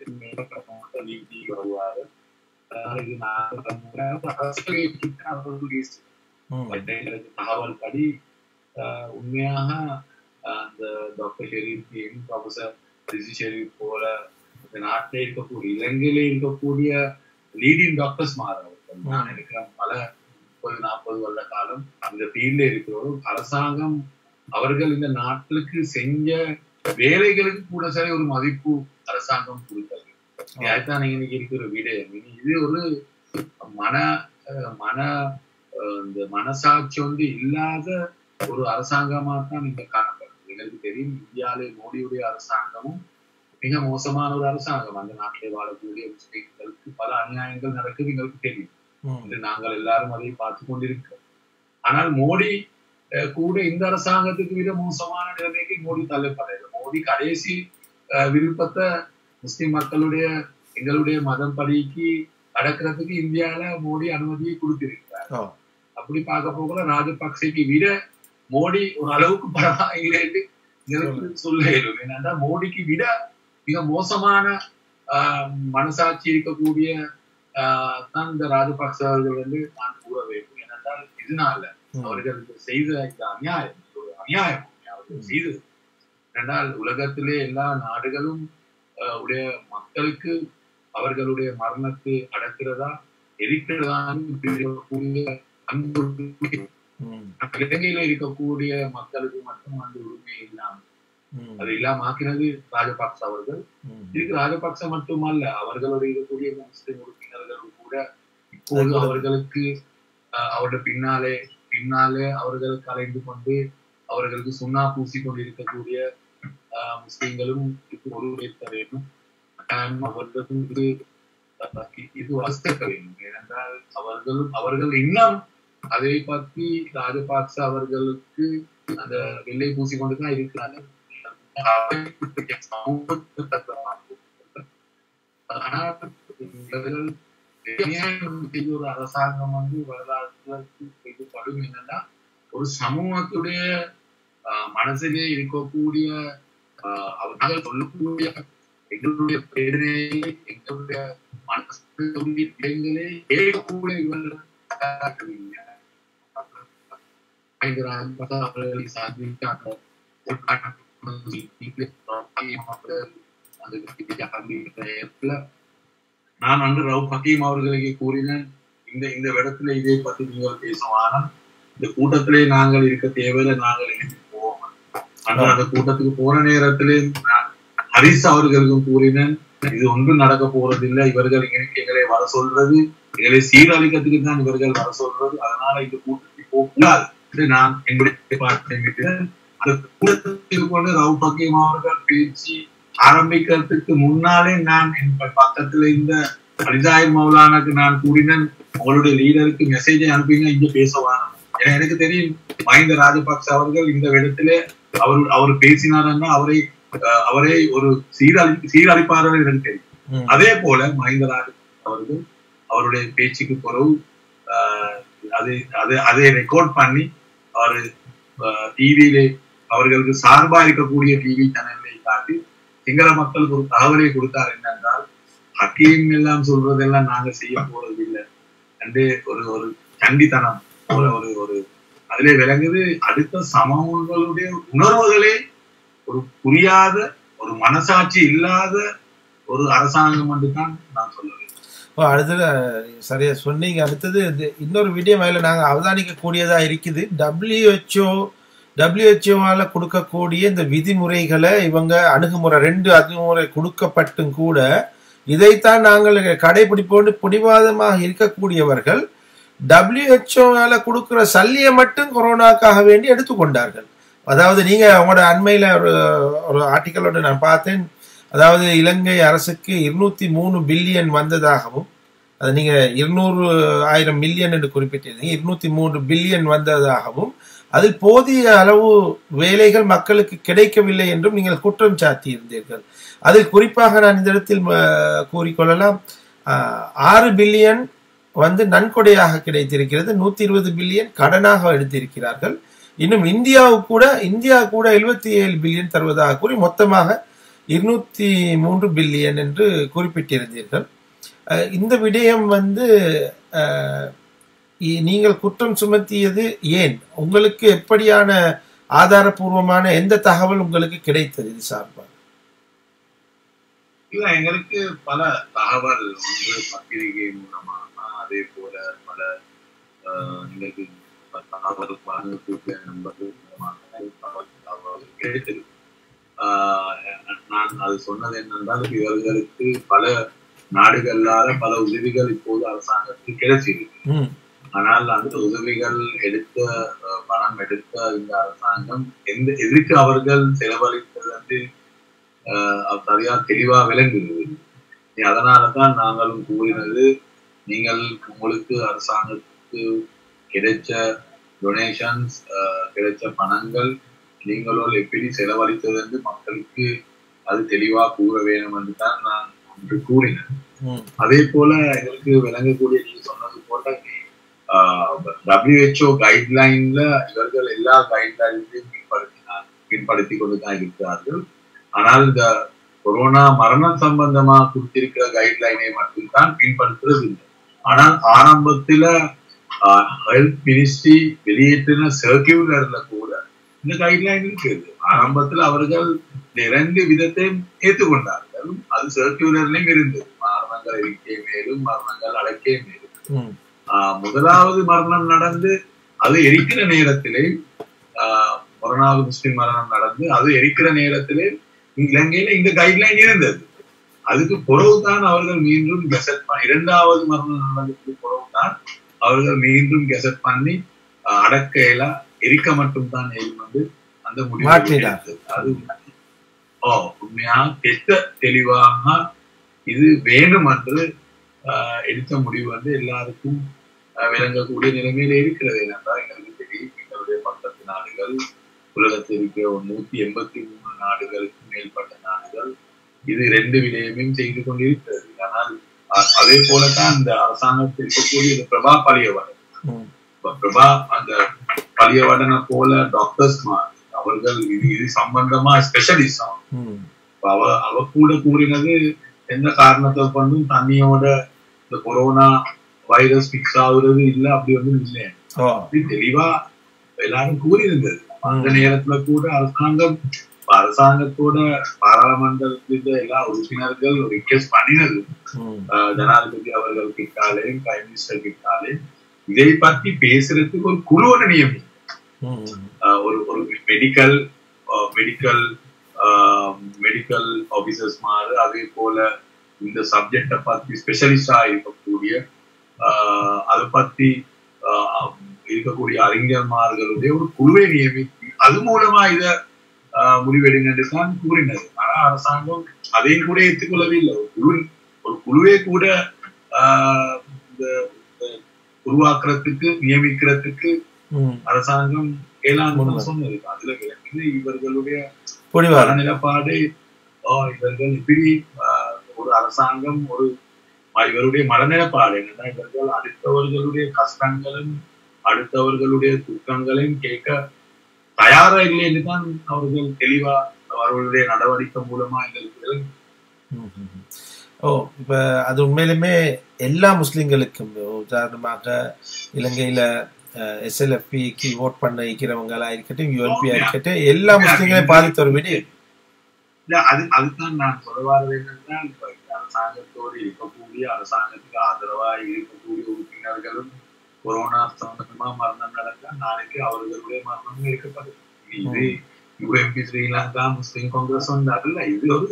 மேற்பட்ட நீதி வருவாரு அதனால இது நாங்கள் அரசியலை அவர்களுடைய ம். எங்களுக்கு தகவல் படி ஆஹ், உண்மையாக ஆஹ், அந்த டாக்டர் ஷெரீப் ப்ரொஃபசர் ரிஷி ஷெரீப் போல இந்த நாட்டில் இருக்கக்கூடிய இலங்கையில இருக்கக்கூடிய லீடிங் டாக்டர்ஸ் மாறவர்கள் நான் நினைக்கிறேன் பல முப்பது நாற்பது வருட காலம் அந்த ஃபீல்ட்ல இருக்கிறவரும் அரசாங்கம் அவர்கள் இந்த நாட்டுக்கு செஞ்ச வேலைகளுக்கு கூட சரி ஒரு மதிப்பு அரசாங்கம் கொடுத்தது அதுதான் நீங்க இன்னைக்கு இருக்கிற விடயம் இனி இது ஒரு மன அஹ், மன அஹ், இந்த மனசாட்சி வந்து இல்லாத ஒரு அரசாங்கமா தான் இங்க காணப்படுது எங்களுக்கு தெரியும் இந்தியாவிலே மோடியுடைய அரசாங்கமும் மிக மோசமான ஒரு அரசாங்கம் அந்த நாட்டிலே வாழக்கூடிய முஸ்லிம்களுக்கு பல அநியாயங்கள் நடக்குது எங்களுக்கு தெரியும் ம். இது நாங்கள் எல்லாரும் அதை பார்த்து கொண்டிருக்கிறோம் ஆனால் மோடி அஹ், கூட இந்த அரசாங்கத்துக்கு விட மோசமான நிலைமைக்கு மோடி தள்ளப்படல மோடி கடைசி அஹ், விருப்பத்தை முஸ்லிம் மக்களுடைய எங்களுடைய மதம் படிக்கு அடக்கிறதுக்கு இந்தியால மோடி அனுமதியை கொடுத்திருக்கிறார் ஓ. அப்படி பார்க்க போகல ராஜபக்சேக்கு விட மோடி ஒரு அளவுக்கு பரவாயில்லைன்னு எங்களுக்கு சொல்ல இயலும் என்னன்னா மோடிக்கு விட மிக மோசமான ஆஹ், மனசாட்சி இருக்கக்கூடிய ஆஹ், தான் இந்த ராஜபக்ச அவர்கள் வந்து நான் கூற வேண்டும் ஏனென்றால் இதனால ம். அவர்கள் செய்த இந்த அநியாயம் இது ஒரு அநியாயம் அவர்கள் செய்தது என்றால் உலகத்திலே எல்லா நாடுகளும் ஆஹ், உடைய மக்களுக்கு அவர்களுடைய மரணத்தை அடக்கிறதா எரிக்கிறதான்னு இருக்கக்கூடிய அந்த உரிமை ம். இலங்கையில இருக்கக்கூடிய மக்களுக்கு மட்டும் அந்த உரிமை இல்லாம ம். அது இல்லாம ஆக்கினது ராஜபக்ச அவர்கள் ம். இதுக்கு ராஜபக்ச மட்டுமல்ல அவர்களோட இருக்கக்கூடிய முஸ்லிம் உறுப்பினர்களும் கூட இப்போது அவர்களுக்கு அஹ், அவருடைய பின்னாலே பின்னாலே அவர்கள் கலைந்து கொண்டு அவர்களுக்கு சுண்ணா பூசி கொண்டு இருக்கக்கூடிய அஹ், முஸ்லிம்களும் இதுக்கு ஒருங்கிணைத்த வேண்டும் கட்டாயம் அவர்களுக்கும் இது அஹ், இது வசக்க வேண்டும் ஏனென்றால் அவர்களும் அவர்கள் இன்னும் அதை பற்றி ராஜபக்ச அவர்களுக்கு அந்த வெள்ளை பூசி கொண்டு தான் இருக்கிறாங்க ஆனால் இவர்கள் அநியாயம் செய்த ஒரு அரசாங்கம் வந்து வரலாற்றுல செய்யப்படும் என்னன்னா ஒரு சமூகத்துடைய ஆஹ், மனசிலே இருக்கக்கூடிய ஆஹ், அவர்கள் சொல்லக்கூடிய எங்களுடைய பேரனை எங்களுடைய மனசுடைய பிள்ளைங்களே கேட்கக்கூடிய இவர்கள் ஐந்து அவர்களை சாதித்தாங்க நான் அன்று ரவு ஹக்கீம் அவர்களுக்கு கூறினேன் இந்த இந்த இடத்துல இதை பத்தி நீங்கள் பேசுவான இந்த கூட்டத்திலே நாங்கள் இருக்க தேவையில்லை நாங்கள் எழுதி போவோம் ஆனால் அந்த கூட்டத்துக்கு போன நேரத்திலே நான் ஹரிஸ் அவர்களுக்கும் கூறினேன் இது ஒன்றும் நடக்க போறதில்லை இவர்கள் எங்களுக்கு எங்களை வர சொல்றது எங்களை சீரழிக்கிறதுக்கு தான் இவர்கள் வர சொல்றது அதனால இந்த கூட்டத்துக்கு போகக்கூடாது என்று நான் என்னுடைய பார்த்தேன் விட்டேன் அந்த கூட்டத்துக்கு கொண்டு ரவு ஹக்கீம் அவர்கள் பேச்சு ஆரம்பிக்கிறதுக்கு முன்னாலே நான் என் பக்கத்துல இருந்த அலிதாய் மௌலானாக்கு நான் கூறினேன் உங்களுடைய லீடருக்கு மெசேஜை அனுப்பிங்க இங்க பேசவான ஏன்னா எனக்கு தெரியும் மஹிந்த ராஜபக்ச அவர்கள் இந்த இடத்திலே அவர் அவர் பேசினாருன்னா அவரை அஹ், அவரை ஒரு சீரழி சீரழிப்பார்கள் எனக்கு தெரியும் ம். அதே போல மஹிந்த ராஜபக்ச அவர்கள் அவருடைய பேச்சுக்கு பிறகு ஆஹ், அது அது அதை ரெக்கார்ட் பண்ணி அவர் டிவியிலே அவர்களுக்கு சார்பா இருக்கக்கூடிய டிவி சேனல்களை காட்டி சிங்கள மக்களுக்கு ஒரு தகவலை கொடுத்தார் என்னென்றால் ஹக்கீம் எல்லாம் சொல்றதெல்லாம் நாங்க செய்ய போறது இல்லை என்று ஒரு ஒரு சண்டித்தனம் ஒரு ஒரு ஒரு அதிலே விளங்குது அடுத்த சமூகங்களுடைய உணர்வுகளே ஒரு புரியாத ஒரு மனசாட்சி இல்லாத ஒரு அரசாங்கம் என்று தான் நான் சொல்லுவேன் ஓ, அடுத்தது அஹ், சரியா சொன்னீங்க அடுத்தது இது இன்னொரு விடயம் அதில் நாங்கள் அவதானிக்க கூடியதா இருக்குது டபிள்யூஹெச்ஓ டபிள்யூஹெச்ஓவால கொடுக்கக்கூடிய இந்த விதிமுறைகளை இவங்க அணுகுமுறை ரெண்டு அணுகுமுறை கொடுக்கப்பட்டும் கூட இதைத்தான் நாங்கள் கடைபிடிப்போடு பிடிவாதமாக இருக்கக்கூடியவர்கள் டபிள்யூஹெச்ஓனால கொடுக்கிற சல்லியை மட்டும் கொரோனாக்காக வேண்டி எடுத்துக்கொண்டார்கள் அதாவது நீங்க உங்களோட அண்மையில ஒரு ஒரு ஆர்டிக்கலோட நான் பார்த்தேன் அதாவது இலங்கை அரசுக்கு இருநூத்தி மூணு பில்லியன் வந்ததாகவும் அது நீங்க இருநூறு ஆயிரம் மில்லியன் என்று குறிப்பிட்டிருந்தீங்க இருநூத்தி மூன்று பில்லியன் வந்ததாகவும் அதில் போதிய அளவு வேலைகள் மக்களுக்கு கிடைக்கவில்லை என்றும் நீங்கள் குற்றம் சாட்டி இருந்தீர்கள் அதில் குறிப்பாக நான் இந்த இடத்தில் அஹ், கூறிக்கொள்ளலாம் அஹ், ஆறு பில்லியன் வந்து நன்கொடையாக கிடைத்திருக்கிறது நூத்தி இருபது பில்லியன் கடனாக எடுத்திருக்கிறார்கள் இன்னும் இந்தியாவுக்கு கூட இந்தியா கூட எழுபத்தி ஏழு பில்லியன் தருவதாக கூறி மொத்தமாக இருநூத்தி மூன்று பில்லியன் என்று குறிப்பிட்டிருந்தீர்கள் அஹ், இந்த விடயம் வந்து அஹ், இ- நீங்கள் குற்றம் சுமத்தியது ஏன் உங்களுக்கு எப்படியான ஆதாரபூர்வமான எந்த தகவல் உங்களுக்கு கிடைத்தது இது சார்பாக இல்ல எங்களுக்கு பல தகவல் ஒன்று பத்திரிகை மூலமாக அதே போல பல ஆஹ், எங்களுக்கு தகவல் வழங்கக்கூடிய நண்பர்கள் மூலமாக தகவல் தகவல் கிடைத்தது ஆஹ், நான் அது சொன்னது என்னென்றால் இவர்களுக்கு பல நாடுகளால பல உதவிகள் இப்போது அரசாங்கத்துக்கு கிடைச்சிருக்கு ம் ஆனால் அந்த உதவிகள் எடுத்த அஹ், பணம் எடுத்த இந்த அரசாங்கம் எந்த எதுக்கு அவர்கள் செலவழித்தது வந்து அஹ், அது சரியா தெளிவா விளங்குகிறது நீ அதனாலதான் நாங்களும் கூறினது நீங்கள் உங்களுக்கு அரசாங்கத்துக்கு கிடைச்ச டொனேஷன்ஸ் கிடைச்ச பணங்கள் நீங்களோல் எப்படி செலவழித்தது என்று மக்களுக்கு அது தெளிவா கூற வேணும் என்று தான் நான் ஒன்று கூறினேன் ம் அதே போல எங்களுக்கு விளங்கக்கூடிய நீங்க சொன்னது போல டபிள்யூஹெச்ஓ கைட்லைன்ல இவர்கள் எல்லா கைட்லைன்ஸையும் பின்படுத்தினார் பின்படுத்தி கொண்டுதான் இருக்கிறார்கள் ஆனால் இந்த கொரோனா மரணம் சம்பந்தமா கொடுத்திருக்கிற கைட்லைனை மட்டும்தான் பின்பற்றுறது இல்லை ஆனால் ஆரம்பத்துல ஹெல்த் மினிஸ்ட்ரி வெளியேற்றின சர்க்கியூலர்ல கூட இந்த கைட்லைன் இருக்குது ஆரம்பத்துல அவர்கள் இந்த இரண்டு விதத்தையும் ஏற்றுக்கொண்டார்கள் அது சர்க்கியூலர்லயும் இருந்தது மரணங்கள் எண்ணிக்கை மேலும் மரணங்கள் அடக்கே மேலும் ம் ஆஹ் முதலாவது மரணம் நடந்து அது எரிக்கிற நேரத்திலே ஆஹ் கொரோனாவது முஸ்லிம் மரணம் நடந்து அது எரிக்கிற நேரத்திலே இலங்கையில இந்த கைட்லைன் இருந்தது அதுக்கு பிறகுதான் அவர்கள் மீண்டும் கெசட் பண்ணி இரண்டாவது மரணம் நடந்ததுக்கு பிறகுதான் அவர்கள் மீண்டும் கெசட் பண்ணி ஆஹ் அடக்கையில எரிக்க மட்டும் தான் வந்து அந்த முடிவு மாற்றினார். எடுத்தது. அது ஓ உண்மையா கெட்ட தெளிவாக இது வேணும் என்று ஆஹ் எடுத்த முடிவு வந்து எல்லாருக்கும் ஆஹ் விளங்கக்கூடிய நிலைமையில இருக்கிறது ஏனென்றால் எங்களுக்கு தெரியும் எங்களுடைய பக்கத்து நாடுகள் உலகத்தில் இருக்கிற ஒரு நூத்தி எண்பத்தி மூணு நாடுகளுக்கு மேற்பட்ட நாடுகள் இது ரெண்டு விடயமையும் செய்து கொண்டிருக்கிறது ஆனால் அ- அதே போலதான் இந்த அரசாங்கத்தில் இருக்கக்கூடிய இந்த பிரபா பழியவன் ம் இப்ப பிரபா அந்த பழியவடனை போல டாக்டர்ஸ் அவர்கள் இது இது சம்பந்தமா ஸ்பெஷலிஸ்ட் ம் இப்ப அவ அவ கூட கூறினது எந்த காரணத்தை கொண்டும் தண்ணியோட இந்த கொரோனா வைரஸ் மிக்ஸ் ஆகுறது இல்ல அப்படி வந்து இல்லை ஓ அப்படி தெளிவா எல்லாரும் கூறியிருந்தது அந்த ம் நேரத்துல கூட அரசாங்கம் இப்ப அரசாங்கத்தோட பாராளுமன்றத்தில எல்லா உறுப்பினர்கள் ரிக்வெஸ்ட் பண்ணினது ம் ஆஹ் ஜனாதிபதி அவர்கள் கிட்டாலே பிரைம் மினிஸ்டர் கிட்டாலே இதை பத்தி பேசுறதுக்கு ஒரு குழுவை நியமி ம் ஆஹ் ஒரு ஒரு மெடிக்கல் மெடிக்கல் மெடிக்கல் ஆபீசர்ஸ் மாதிரி அதே போல இந்த சப்ஜெக்டை பத்தி ஸ்பெஷலிஸ்டா இருக்கக்கூடிய ஆஹ் அதை பத்தி ஆஹ் இருக்கக்கூடிய அறிஞர்மார்களுடைய ஒரு குழுவை நியமித்து அது மூலமா இத ஆஹ் முடிவெடுங்கன்னு தான் கூறினது ஆனா அரசாங்கம் அதையும் கூட ஏற்றுக்கொள்ளவே இல்லை ஒரு குழு ஒரு குழுவே கூட ஆஹ் இந்த இந்த உருவாக்குறதுக்கு நியமிக்கிறதுக்கு ம் அரசாங்கம் ஏழாம் உண்மை. சொன்னது அதுல விளக்குது இவர்களுடைய புரிவார் மனநிலப்பாடு ஆ, இவர்கள் இப்படி ஆ, ஒரு அரசாங்கம் ஒரு ஆ, இவருடைய மனநிலப்பாடு என்னன்னா இவர்கள் அடுத்தவர்களுடைய கஷ்டங்களும் அடுத்தவர்களுடைய துக்கங்களையும் கேட்க தயாரா இல்லை என்று தான் அவர்கள் தெளிவா அவர்களுடைய நடவடிக்கை மூலமா எங்களுக்கு விளங்குது. ம், ம், ம். ஓ இப்ப அது உண்மையிலுமே எல்லா முஸ்லிம்களுக்கும் உதாரணமாக இலங்கையில எஸ்எல்எஃபிக்கு ஓட் பண்ண இருக்கிறவங்களா இருக்கட்டும் யூஎன்பியா இருக்கட்டும் எல்லா முஸ்லிம்களையும் பாதித்த ஒரு விடி இல்ல அது அதுதான் நான் சொல்ல வரது என்னன்னா இப்ப இந்த அரசாங்கத்தோடு இருக்கக்கூடிய அரசாங்கத்துக்கு ஆதரவா இருக்கக்கூடிய உறுப்பினர்களும் கொரோனா சம்பந்தமா மரணம் நடந்தா நாளைக்கு அவர்களுடைய மரணமும் இருக்கப்படுது இது யூஎம்பி ஸ்ரீலங்கா முஸ்லிம் காங்கிரஸ் வந்து அதுல இது ஒரு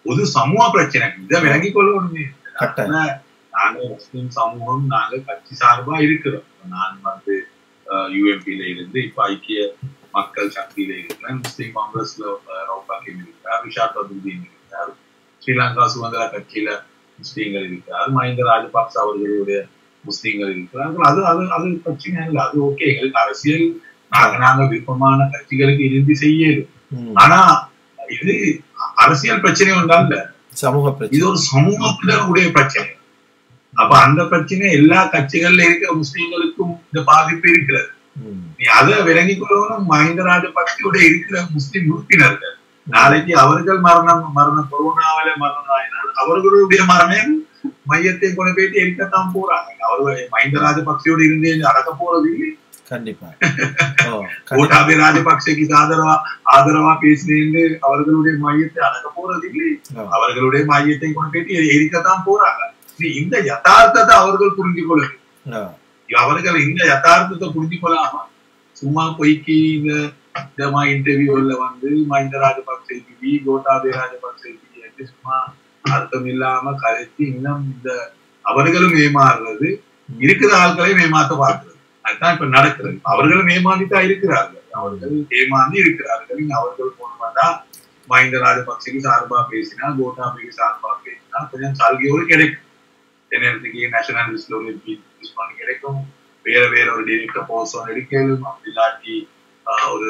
பொது சமூக பிரச்சனை இதை விளங்கிக் கொள்ளணுமே கட்டாயம். நாங்க முஸ்லிம் சமூகம் நாங்க கட்சி சார்பா இருக்கிறோம் நான் வந்து யூஎம்பியில இருந்து இப்ப ஐக்கிய மக்கள் சக்தியில இருக்கிறேன் முஸ்லிம் காங்கிரஸ்ல அஹ், ரவுபாக்கிம் இருக்கிறார் ரிஷாத் பதுதீன் இருக்கிறார் ஸ்ரீலங்கா சுதந்திர கட்சியில முஸ்லீம்கள் இருக்கிறார் மஹிந்த ராஜபக்ச அவர்களுடைய முஸ்லீம்கள் இருக்கிறார்கள் அது அது அது பிரச்சனை இல்லை அது ஓகே எங்களுக்கு அரசியல் நாங்க நாங்க விருப்பமான கட்சிகளுக்கு இருந்து செய்யணும் ம். ஆனா இது அரசியல் பிரச்சனை ஒன்றா இல்ல சமூக பிரச்சனை இது ஒரு சமூகத்தினுடைய பிரச்சனை அப்ப அந்த பிரச்சனை எல்லா கட்சிகள்ல இருக்கிற முஸ்லீம்களுக்கும் இந்த பாதிப்பு இருக்கிறது ம். நீ அதை விளங்கிக் கொள்ளணும் மஹிந்த ராஜபக்சோட இருக்கிற முஸ்லிம் உறுப்பினர்கள் நாளைக்கு அவர்கள் மரணம் மரணம் கொரோனாவில மரணம் ஆயினால் அவர்களுடைய மரணம் மையத்தை கொண்டு போயிட்டு எரிக்கத்தான் போறாங்க அவர்கள் மஹிந்த ராஜபக்சோட இருந்து அடக்க போறது இல்லை கண்டிப்பா ஓ, கண்டிப்பா. கோட்டாபய ராஜபக்சேக்கு ஆதரவா ஆதரவா பேசினேன்னு அவர்களுடைய மையத்தை அடக்க போறது இல்லை ஆ. அவர்களுடைய மையத்தை கொண்டு போயிட்டு எ- எரிக்கத்தான் போறாங்க நீ இந்த யதார்த்தத்தை அவர்கள் புரிஞ்சு கொள்ளணும் ஆ. அவர்கள் இந்த யதார்த்தத்தை புரிஞ்சு கொள்ளாம சும்மா பொய்க்கு இந்த இந்த மா இன்டர்வியூல வந்து மஹிந்த ராஜபக்சேக்கு கோட்டாபய ராஜபக்சேக்கு என்று சும்மா அர்த்தம் இல்லாம கதைச்சு இன்னும் இந்த அவர்களும் ஏமாறுறது இருக்கிற ஆட்களையும் ஏமாத்த பார்க்கிறது அதுதான் இப்ப நடக்கிறது அவர்களும் ஏமாந்துதான் இருக்கிறார்கள் அவர்கள் ஏமாந்து இருக்கிறார்கள் இங்க அவர்கள் போன வந்தா மஹிந்த ராஜபக்சேக்கு சார்பா பேசினா கோட்டாபைக்கு சார்பா பேசினா கொஞ்சம் சலுகையோடு கிடைக்கும் நேரத்துக்கு நேஷனல் லிஸ்ட்ல ஒரு பண்ணி கிடைக்கும் வேற வேற ஒரு டிரெக்டர் போஸ்ட் எடுக்கலும் அப்படி இல்லாட்டி ஆஹ், ஒரு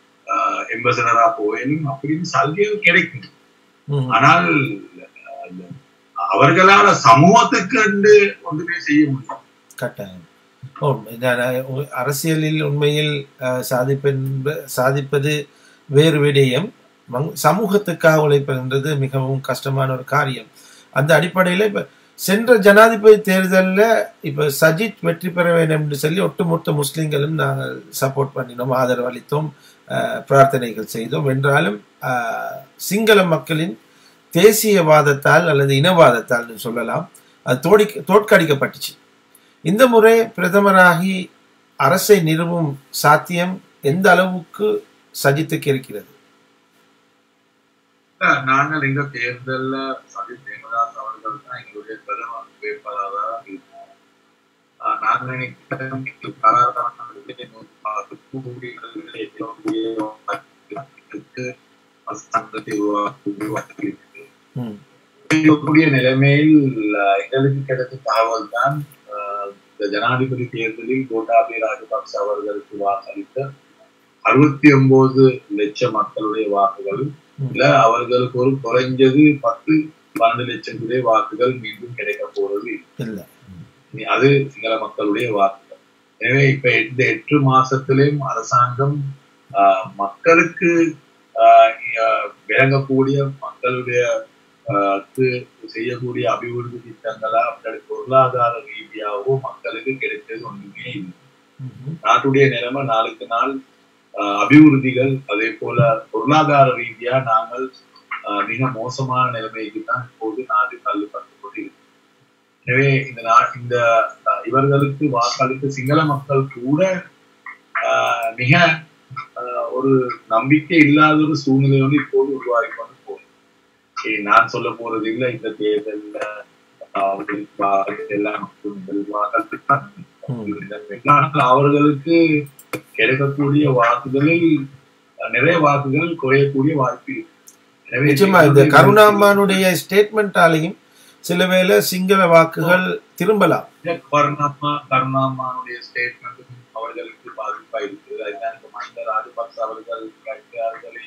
எம்பசடரா போயிலும் அப்படின்னு சலுகைகள் கிடைக்கும் ம். ஆனால் அந்த அவர்களால சமூகத்துக்கு என்று ஒன்றுமே செய்ய முடியும் கட்டாயம் ஓ இந்த அ- அரசியலில் உண்மையில் அஹ், சாதிப்பென்ப சாதிப்பது வேறு விடயம் மங்- சமூகத்துக்காக உழைப்பதுன்றது மிகவும் கஷ்டமான ஒரு காரியம் அந்த அடிப்படையில் இப்ப சென்ற ஜனாதிபதி தேர்தலில் இப்ப சஜித் வெற்றி பெற வேண்டும் என்று சொல்லி ஒட்டுமொத்த முஸ்லிம்களும் நாங்கள் சப்போர்ட் பண்ணினோம் ஆதரவு அளித்தோம் அஹ், பிரார்த்தனைகள் செய்தோம் என்றாலும் அஹ், சிங்கள மக்களின் தேசியவாதத்தால் அல்லது இனவாதத்தால் என்று சொல்லலாம் அது தோடி தோற்கடிக்கப்பட்டுச்சு இந்த முறை பிரதமராகி அரசை நிறுவும் சாத்தியம் எந்த அளவுக்கு சஜித்துக்கு இருக்கிறது இல்ல, நாங்கள் எங்க தேர்தல்ல சஜித் பிரேமதாஸ் அவர்கள் தான் எங்களுடைய பிரதம வேட்பாளராக இருக்கோம் ஆஹ் நாங்க நினைக்கிறோம் எங்களுக்கு கலாச்சாரத்திலே நூத்தி பத்து கோடிகளில் எவ்வளவு மக்களுக்கு அரசாங்கத்தை உருவாக்கி உருவாக்கி இருக்குது. ம், இருக்கக்கூடிய நிலைமையில் அஹ், எங்களுக்கு கிடைத்த தகவல் தான் அஹ், இந்த ஜனாதிபதி தேர்தலில் கோட்டாபய ராஜபக்ச அவர்களுக்கு வாக்களித்த அறுபத்தி ஒன்பது லட்சம் மக்களுடைய வாக்குகள் ம். இல்ல அவர்களுக்கு ஒரு குறைஞ்சது பத்து பன்னெண்டு லட்சம் பேருடைய வாக்குகள் மீண்டும் கிடைக்க போறது இல்லை. இல்ல இனி அது சிங்கள மக்களுடைய வாக்குகள் எனவே இப்ப இந்த எட்டு மாசத்திலேயும் அரசாங்கம் ஆஹ், மக்களுக்கு ஆஹ், ஆஹ், விளங்கக்கூடிய மக்களுடைய ஆஹ், க்கு செய்யக்கூடிய அபிவிருத்தி திட்டங்களா அப்படி பொருளாதார ரீதியாகவோ மக்களுக்கு கிடைத்தது ஒன்றுமே இல்லை ம்ஹும். நாட்டுடைய நிலைமை நாளுக்கு நாள் ஆஹ், அபிவிருத்திகள் அதே போல பொருளாதார ரீதியா நாங்கள் ஆஹ், மிக மோசமான நிலைமைக்கு தான் இப்போது நாடு தள்ளப்பட்டு கொண்டு இருக்கு. எனவே இந்த நா- இந்த ஆஹ், இவர்களுக்கு வாக்களித்த சிங்கள மக்கள் கூட ஆஹ், மிக ஆஹ், ஒரு நம்பிக்கை இல்லாத ஒரு சூழ்நிலை வந்து இப்போது உருவாகி கொண்டு போகுது இனி நான் சொல்ல போறது இல்லை இந்த தேர்தல்ல ஆஹ், அவர்களுக்கு வாக்களித்த எல்லா மக்களும் வாக்களித்தான் ம். ஆனால் அவர்களுக்கு கிடைக்கக்கூடிய வாக்குகளில் நிறைய வாக்குகள் குறையக்கூடிய வாய்ப்பு இருக்கு. எனவே நிச்சயமா இந்த கருணாம்மானுடைய ஸ்டேட்மெண்டாலையும் சில வேளை சிங்கள வாக்குகள் திரும்பலாம் கருணாமா கருணாமானுடைய ஸ்டேட்மெண்ட் அவர்களுக்கு பாதிப்பா இருக்குது அதுதான் இப்ப மஹிந்த ராஜபக்ச அவர்கள் கட்சியார்களை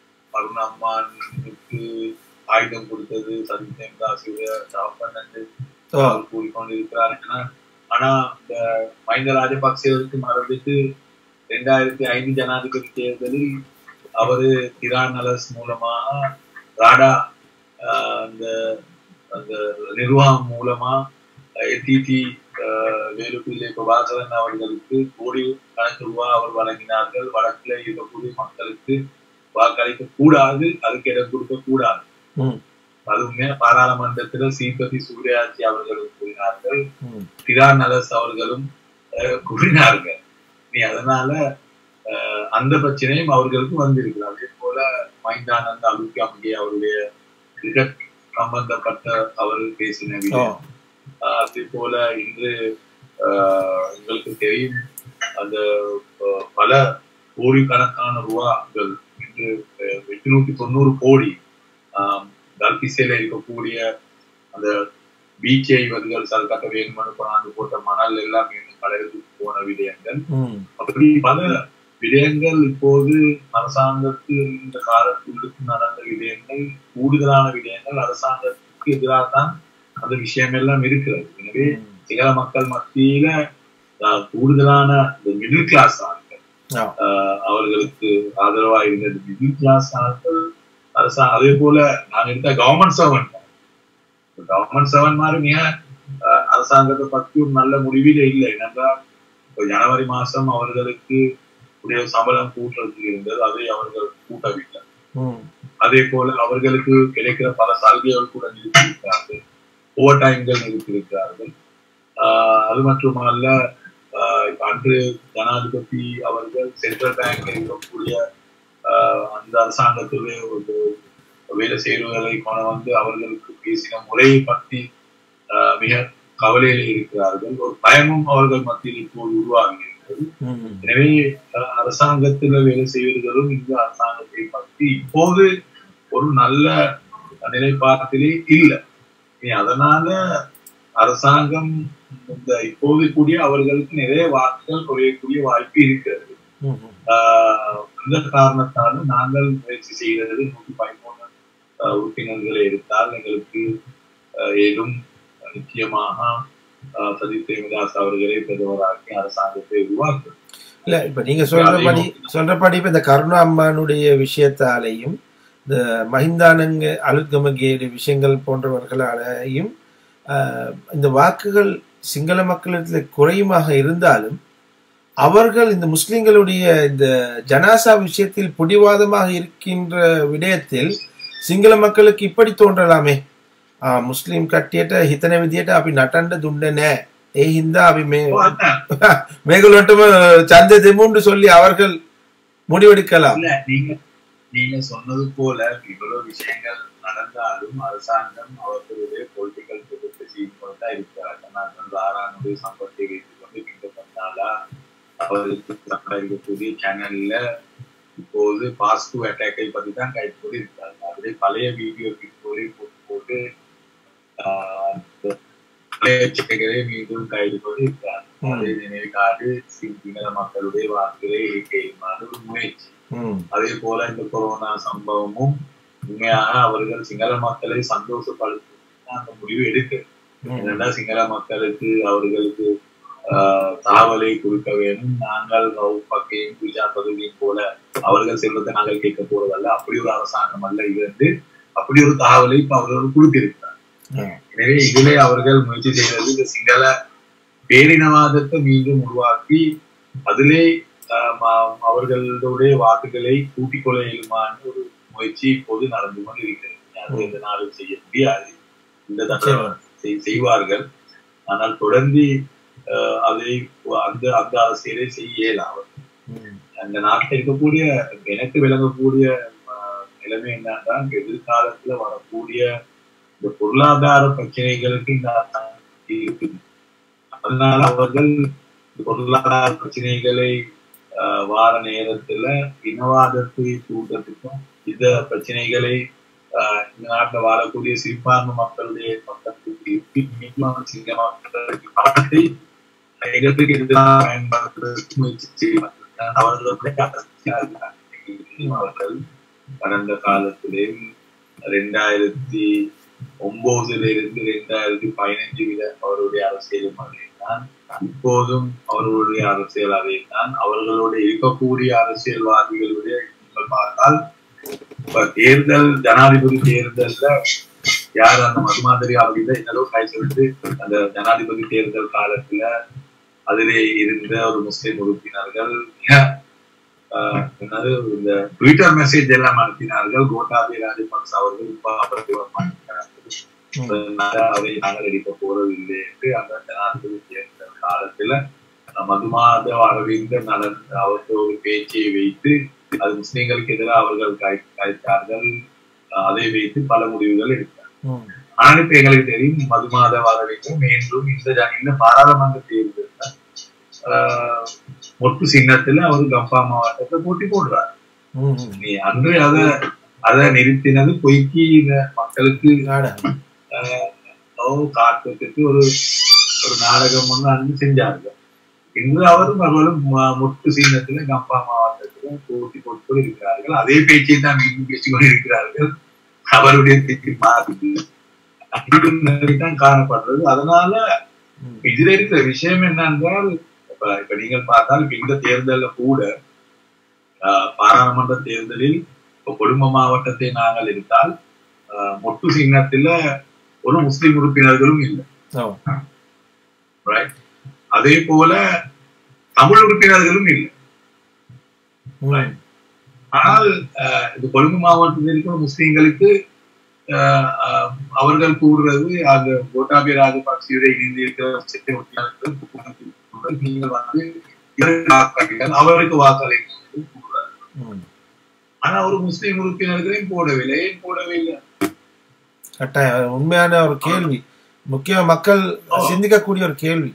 கருணாமானுக்கு ஆயுதம் கொடுத்தது சந்தித்தேன் தாசிய ஸ்டாப் பண்ணது ஓ, அவர் கூறிக்கொண்டிருக்கிறார் ஆனா ஆனா இந்த மஹிந்த ராஜபக்சேவுக்கு மறந்துட்டு ரெண்டாயிரத்தி ஐந்து ஜனாதிபதி தேர்தலில் அவரு திரான் நலஸ் மூலமாக ராடா ஆஹ், அந்த அந்த நிர்வாகம் மூலமா டிடி வேலுப்பிள்ளை பிரபாகரன் அவர்களுக்கு கோடி கணக்கு ரூபாய் அவர் வழங்கினார்கள் வழக்கில் இருக்கக்கூடிய மக்களுக்கு வாக்களிக்க கூடாது அதுக்கு இடம் கொடுக்க கூடாது ம், அது உண்மையா பாராளுமன்றத்துல சீபதி சூர்யாஜி அவர்களும் கூறினார்கள் ம். திரா நலஸ் அவர்களும் அஹ், கூறினார்கள் நீ அதனால அஹ், அந்த பிரச்சனையும் அவர்களுக்கு வந்திருக்கு அதே போல மைந்தானந்த் அலுக்காமகே அவருடைய கிரிக்கெட் சம்பந்தப்பட்ட அவர்கள் பேசின ஓ விடயம் ஆஹ் அதே போல இன்று ஆஹ் உங்களுக்கு தெரியும் அந்த ஆஹ் பல கோடிக்கணக்கான ரூபாய்கள் இன்று ஆஹ் எட்டுநூத்தி தொண்ணூறு கோடி ஆஹ் கல்பிசையில இருக்கக்கூடிய அந்த பீச்சை இவர்கள் சர்க்காட்ட வேணுமெனு கொண்டாந்து போட்ட மணல் எல்லாம் மீண்டும் கடலுக்கு போன விடயங்கள் ம் அப்படி பல விடயங்கள் இப்போது அரசாங்கத்தில் இந்த காலத்துள்ளுக்கு நடந்த விடயங்கள் கூடுதலான விடயங்கள் அரசாங்கத்துக்கு எதிராக தான் அந்த விஷயம் எல்லாம் இருக்கிறது எனவே சிங்கள மக்கள் மத்தியில ஆஹ், கூடுதலான இந்த மிடில் கிளாஸ் ஆட்கள் ஆ. ஆஹ், அவர்களுக்கு ஆதரவா இருந்த மிடில் கிளாஸ் ஆட்கள் அரசா அதே போல நான் எடுத்த கவர்மெண்ட் சர்வன்ட் கவர்மெண்ட் சர்வன்ட் மாதிரி மிக ஆஹ், அரசாங்கத்தை பற்றி ஒரு நல்ல முடிவிலே இல்லை ஏனென்றால் இப்ப ஜனவரி மாசம் அவர்களுக்கு உடைய சம்பளம் கூட்டுறதுக்கு இருந்தது அதை அவர்கள் கூட்டவில்லை ம் அதே போல அவர்களுக்கு கிடைக்கிற பல சலுகைகள் கூட நிறுத்தியிருக்கிறார்கள் ஓவர் டைம்கள் நிறுத்தியிருக்கிறார்கள் ஆஹ் அது மட்டுமல்ல ஆஹ் இப்ப அன்று ஜனாதிபதி அவர்கள் சென்ட்ரல் பேங்க்ல இருக்கக்கூடிய ஆஹ் அந்த அரசாங்கத்திலே ஒரு வேலை செய்வர்களை கொண்டு வந்து அவர்களுக்கு பேசின முறையை பற்றி ஆஹ் மிக கவலையில் இருக்கிறார்கள் ஒரு பயமும் அவர்கள் மத்தியில் இப்போது உருவாகி இருக்கிறது ம் எனவே அஹ், அரசாங்கத்துல வேலை செய்வர்களும் இந்த அரசாங்கத்தை பற்றி இப்போது ஒரு நல்ல நிலைப்பாட்டிலே இல்லை இனி அதனால அரசாங்கம் இந்த இப்போது கூடிய அவர்களுக்கு நிறைய வாக்குகள் குறையக்கூடிய வாய்ப்பு இருக்கிறது ம் ஆஹ், அந்த காரணத்தால நாங்கள் முயற்சி செய்கிறது நூற்றி பதிமூணு ஆஹ், உறுப்பினர்களை எடுத்தால் எங்களுக்கு ஆஹ், ஏதும் நிச்சயமாக ஆஹ், சஜித் பிரேமதாஸ் அவர்களை பிரதமராக்கி அரசாங்கத்தை உருவாக்கும் இல்ல இப்ப நீங்க சொல்றபடி சொல்றபடி இப்ப இந்த கருணா அம்மானுடைய விஷயத்தாலேயும் இந்த மஹிந்தானங்க அலுத்கமகேடு விஷயங்கள் போன்றவர்களாலேயும் ஆஹ், இந்த வாக்குகள் சிங்கள மக்களிடத்தில் குறையுமாக இருந்தாலும் அவர்கள் இந்த முஸ்லிம்களுடைய இந்த ஜனாசா விஷயத்தில் பிடிவாதமாக இருக்கின்ற விடயத்தில் சிங்கள மக்களுக்கு இப்படி தோன்றலாமே ஆ முஸ்லிம் கட்டிයට හිතන විදියට අපි නටන්න දුන්නේ නැහැ. ඒ හින්දා අපි මේ මේගොල්ලන්ටම ඡන්දය දෙමුன்னு சொல்லி அவர்கள் முடிவெடுக்கலாம். இல்ல நீங்க நீங்க சொன்னது போல இவ்வளவு விஷயங்கள் நடந்தாலும் அரசாங்கம் அவர்களுடைய பொலிட்டிக்கல் திட்டத்தை செய்து தான் இருக்கிறார் ஜனார்தன் தாரானுடைய சம்பத்தை வைத்துக் கொண்டு கிட்ட பண்ணாலா அவருக்கு சம்பாதிக்கக்கூடிய சேனல்ல இப்போது பாசிட்டிவ் அட்டாக்கை பத்தி தான் கைது போட்டு இருக்காங்க அப்படியே பழைய வீடியோ போய் போட்டு போட்டு ஆஹ், பழைய சிக்கைகளை மீண்டும் கைது கொண்டு இருக்காங்க அதை நினைவுகாடு சிங்கள மக்களுடைய வாக்குகளை இயற்கையுமான ஒரு முயற்சி ம் அதே போல இந்த கொரோனா சம்பவமும் உண்மையாக அவர்கள் சிங்கள மக்களை சந்தோஷப்படுத்த அந்த முடிவு எடுக்கு ம் என்னடா சிங்கள மக்களுக்கு அவர்களுக்கு ஆஹ், தகவலை கொடுக்க வேண்டும் நாங்கள் பக்கையும் பூஜா பதவியும் போல அவர்கள் செல்வத்தை நாங்கள் கேட்க போறதல்ல அப்படி ஒரு அரசாங்கம் அல்ல இது வந்து அப்படி ஒரு தகவலை இப்ப அவர்கள் கொடுத்திருக்கிறார் ம். எனவே இதிலே அவர்கள் முயற்சி செய்தது இந்த சிங்கள பேரினவாதத்தை மீண்டும் உருவாக்கி அதிலே ஆஹ், ம- அவர்களுடைய வாக்குகளை கூட்டிக் கொள்ள இயலுமான ஒரு முயற்சி இப்போது நடந்து கொண்டு இருக்கிறது அது இந்த நாளில் செய்ய முடியாது இந்த தடவை செய்- செய்வார்கள் ஆனால் தொடர்ந்து ஆஹ், அதை அந்த அந்த அரசியலை செய்ய இயலாது ம் அந்த நாட்டில் இருக்கக்கூடிய எனக்கு விளங்கக்கூடிய ஆஹ், நிலைமை என்னன்னா எதிர்காலத்துல வரக்கூடிய இந்த பொருளாதார பிரச்சனைகளுக்கு இந்த அரசாங்கம் இருக்குது அதனால அவர்கள் இந்த பொருளாதார பிரச்சனைகளை ஆஹ், வார நேரத்துல இனவாதத்தை தூண்டத்துக்கும் இந்த பிரச்சனைகளை ஆஹ், இந்த நாட்டுல வாழக்கூடிய சிறுபான்மை மக்களுடைய மக்களுக்கு முக்கியமான சிங்க மக்களுக்கு பணத்தை எங்களுக்கு எதிராக பயன்படுத்துவதற்கு முயற்சி செய்வார்கள் அவர்களுடைய அரசியல் அவர்கள் கடந்த காலத்திலே ரெண்டாயிரத்தி ஒன்பதுல இருந்து ரெண்டாயிரத்தி பதினஞ்சு வித அவருடைய அரசியலும் அதேதான் இப்போதும் அவர்களுடைய அரசியல் அதேதான் அவர்களுடைய இருக்கக்கூடிய அரசியல்வாதிகளுடைய நீங்கள் பார்த்தால் இப்ப தேர்தல் ஜனாதிபதி தேர்தல்ல யார் அந்த மது மாதிரி அப்படின்னா இந்த அளவுக்கு காய்ச்சி விட்டு அந்த ஜனாதிபதி தேர்தல் காலத்துல அதிலே இருந்த ஒரு முஸ்லிம் உறுப்பினர்கள் மிக ஆஹ், என்னது இந்த ட்விட்டர் மெசேஜ் எல்லாம் அனுப்பினார்கள் கோட்டாபி ராஜபக்ச அவர்கள் இப்ப அபரிவம் பண்ணிக்கிறார்கள் அதனால அதை நாங்கள் எடுக்க போறது இல்லை என்று அந்த ஜனாதிபதி தேர்தல் காலத்துல அஹ், மதுமாத அரவிந்த நலன் அவர்கள் ஒரு பேச்சை வைத்து அது முஸ்லிம்களுக்கு எதிராக அவர்கள் காய்- காய்த்தார்கள் அஹ், அதை வைத்து பல முடிவுகள் எடுத்தார் ம், ஆனால் இப்ப எங்களுக்கு தெரியும் மதுமாத வரவேற்கும் மீண்டும் இந்த ஜ- இந்த பாராளுமன்ற தேர்தலில் ஆஹ், மொட்டு சின்னத்துல அவர் கம்பா மாவட்டத்தை போட்டி போடுறார் ம், ம். நீ அன்று அத அதை நிறுத்தினது பொய்க்கு இந்த மக்களுக்கு நாடகம். ஓ, காட்டுறதுக்கு ஒரு ஒரு நாடகம் ஒன்று அன்று செஞ்சாங்க இன்று அவரும் அவர்களும் ம- மொட்டு சின்னத்துல கம்பா மாவட்டத்துல போட்டி போட்டு இருக்கிறார்கள் அதே பேச்சை தான் மீண்டும் பேசிக்கொண்டு இருக்கிறார்கள் அவருடைய பேச்சு மாறுது தான் காணப்படுறது அதனால ம், இதுல இருக்கிற விஷயம் என்னென்றால் இப்ப இப்ப நீங்கள் பார்த்தால் இப்ப இந்த தேர்தல்ல கூட ஆஹ், பாராளுமன்ற தேர்தலில் இப்ப கொழும்பு மாவட்டத்தை நாங்கள் எடுத்தால் ஆஹ், மொட்டு சின்னத்துல ஒரு முஸ்லிம் உறுப்பினர்களும் இல்லை ஓ, right? அதே போல தமிழ் உறுப்பினர்களும் இல்லை ம், ஆனால் ஆஹ், இந்த கொழும்பு மாவட்டத்தில் இருக்கிற முஸ்லிம்களுக்கு ஆஹ், ஆஹ், அவர்கள் கூறுறது அந்த கோட்டாபய ராஜபக்சேயோட இணைந்து இருக்கிற முஸ்லிம் உறுப்பினர்கள் நீங்கள் வந்து இவருக்கு வாக்களிங்கள், அவருக்கு வாக்களிங்கள் என்று கூறுறாரு. ம். ஆனா ஒரு முஸ்லிம் உறுப்பினர்களையும் போடவில்லை ஏன் போடவில்லை கட்டாயம் உண்மையான ஒரு கேள்வி முக்கிய மக்கள் சிந்திக்கக்கூடிய ஒரு கேள்வி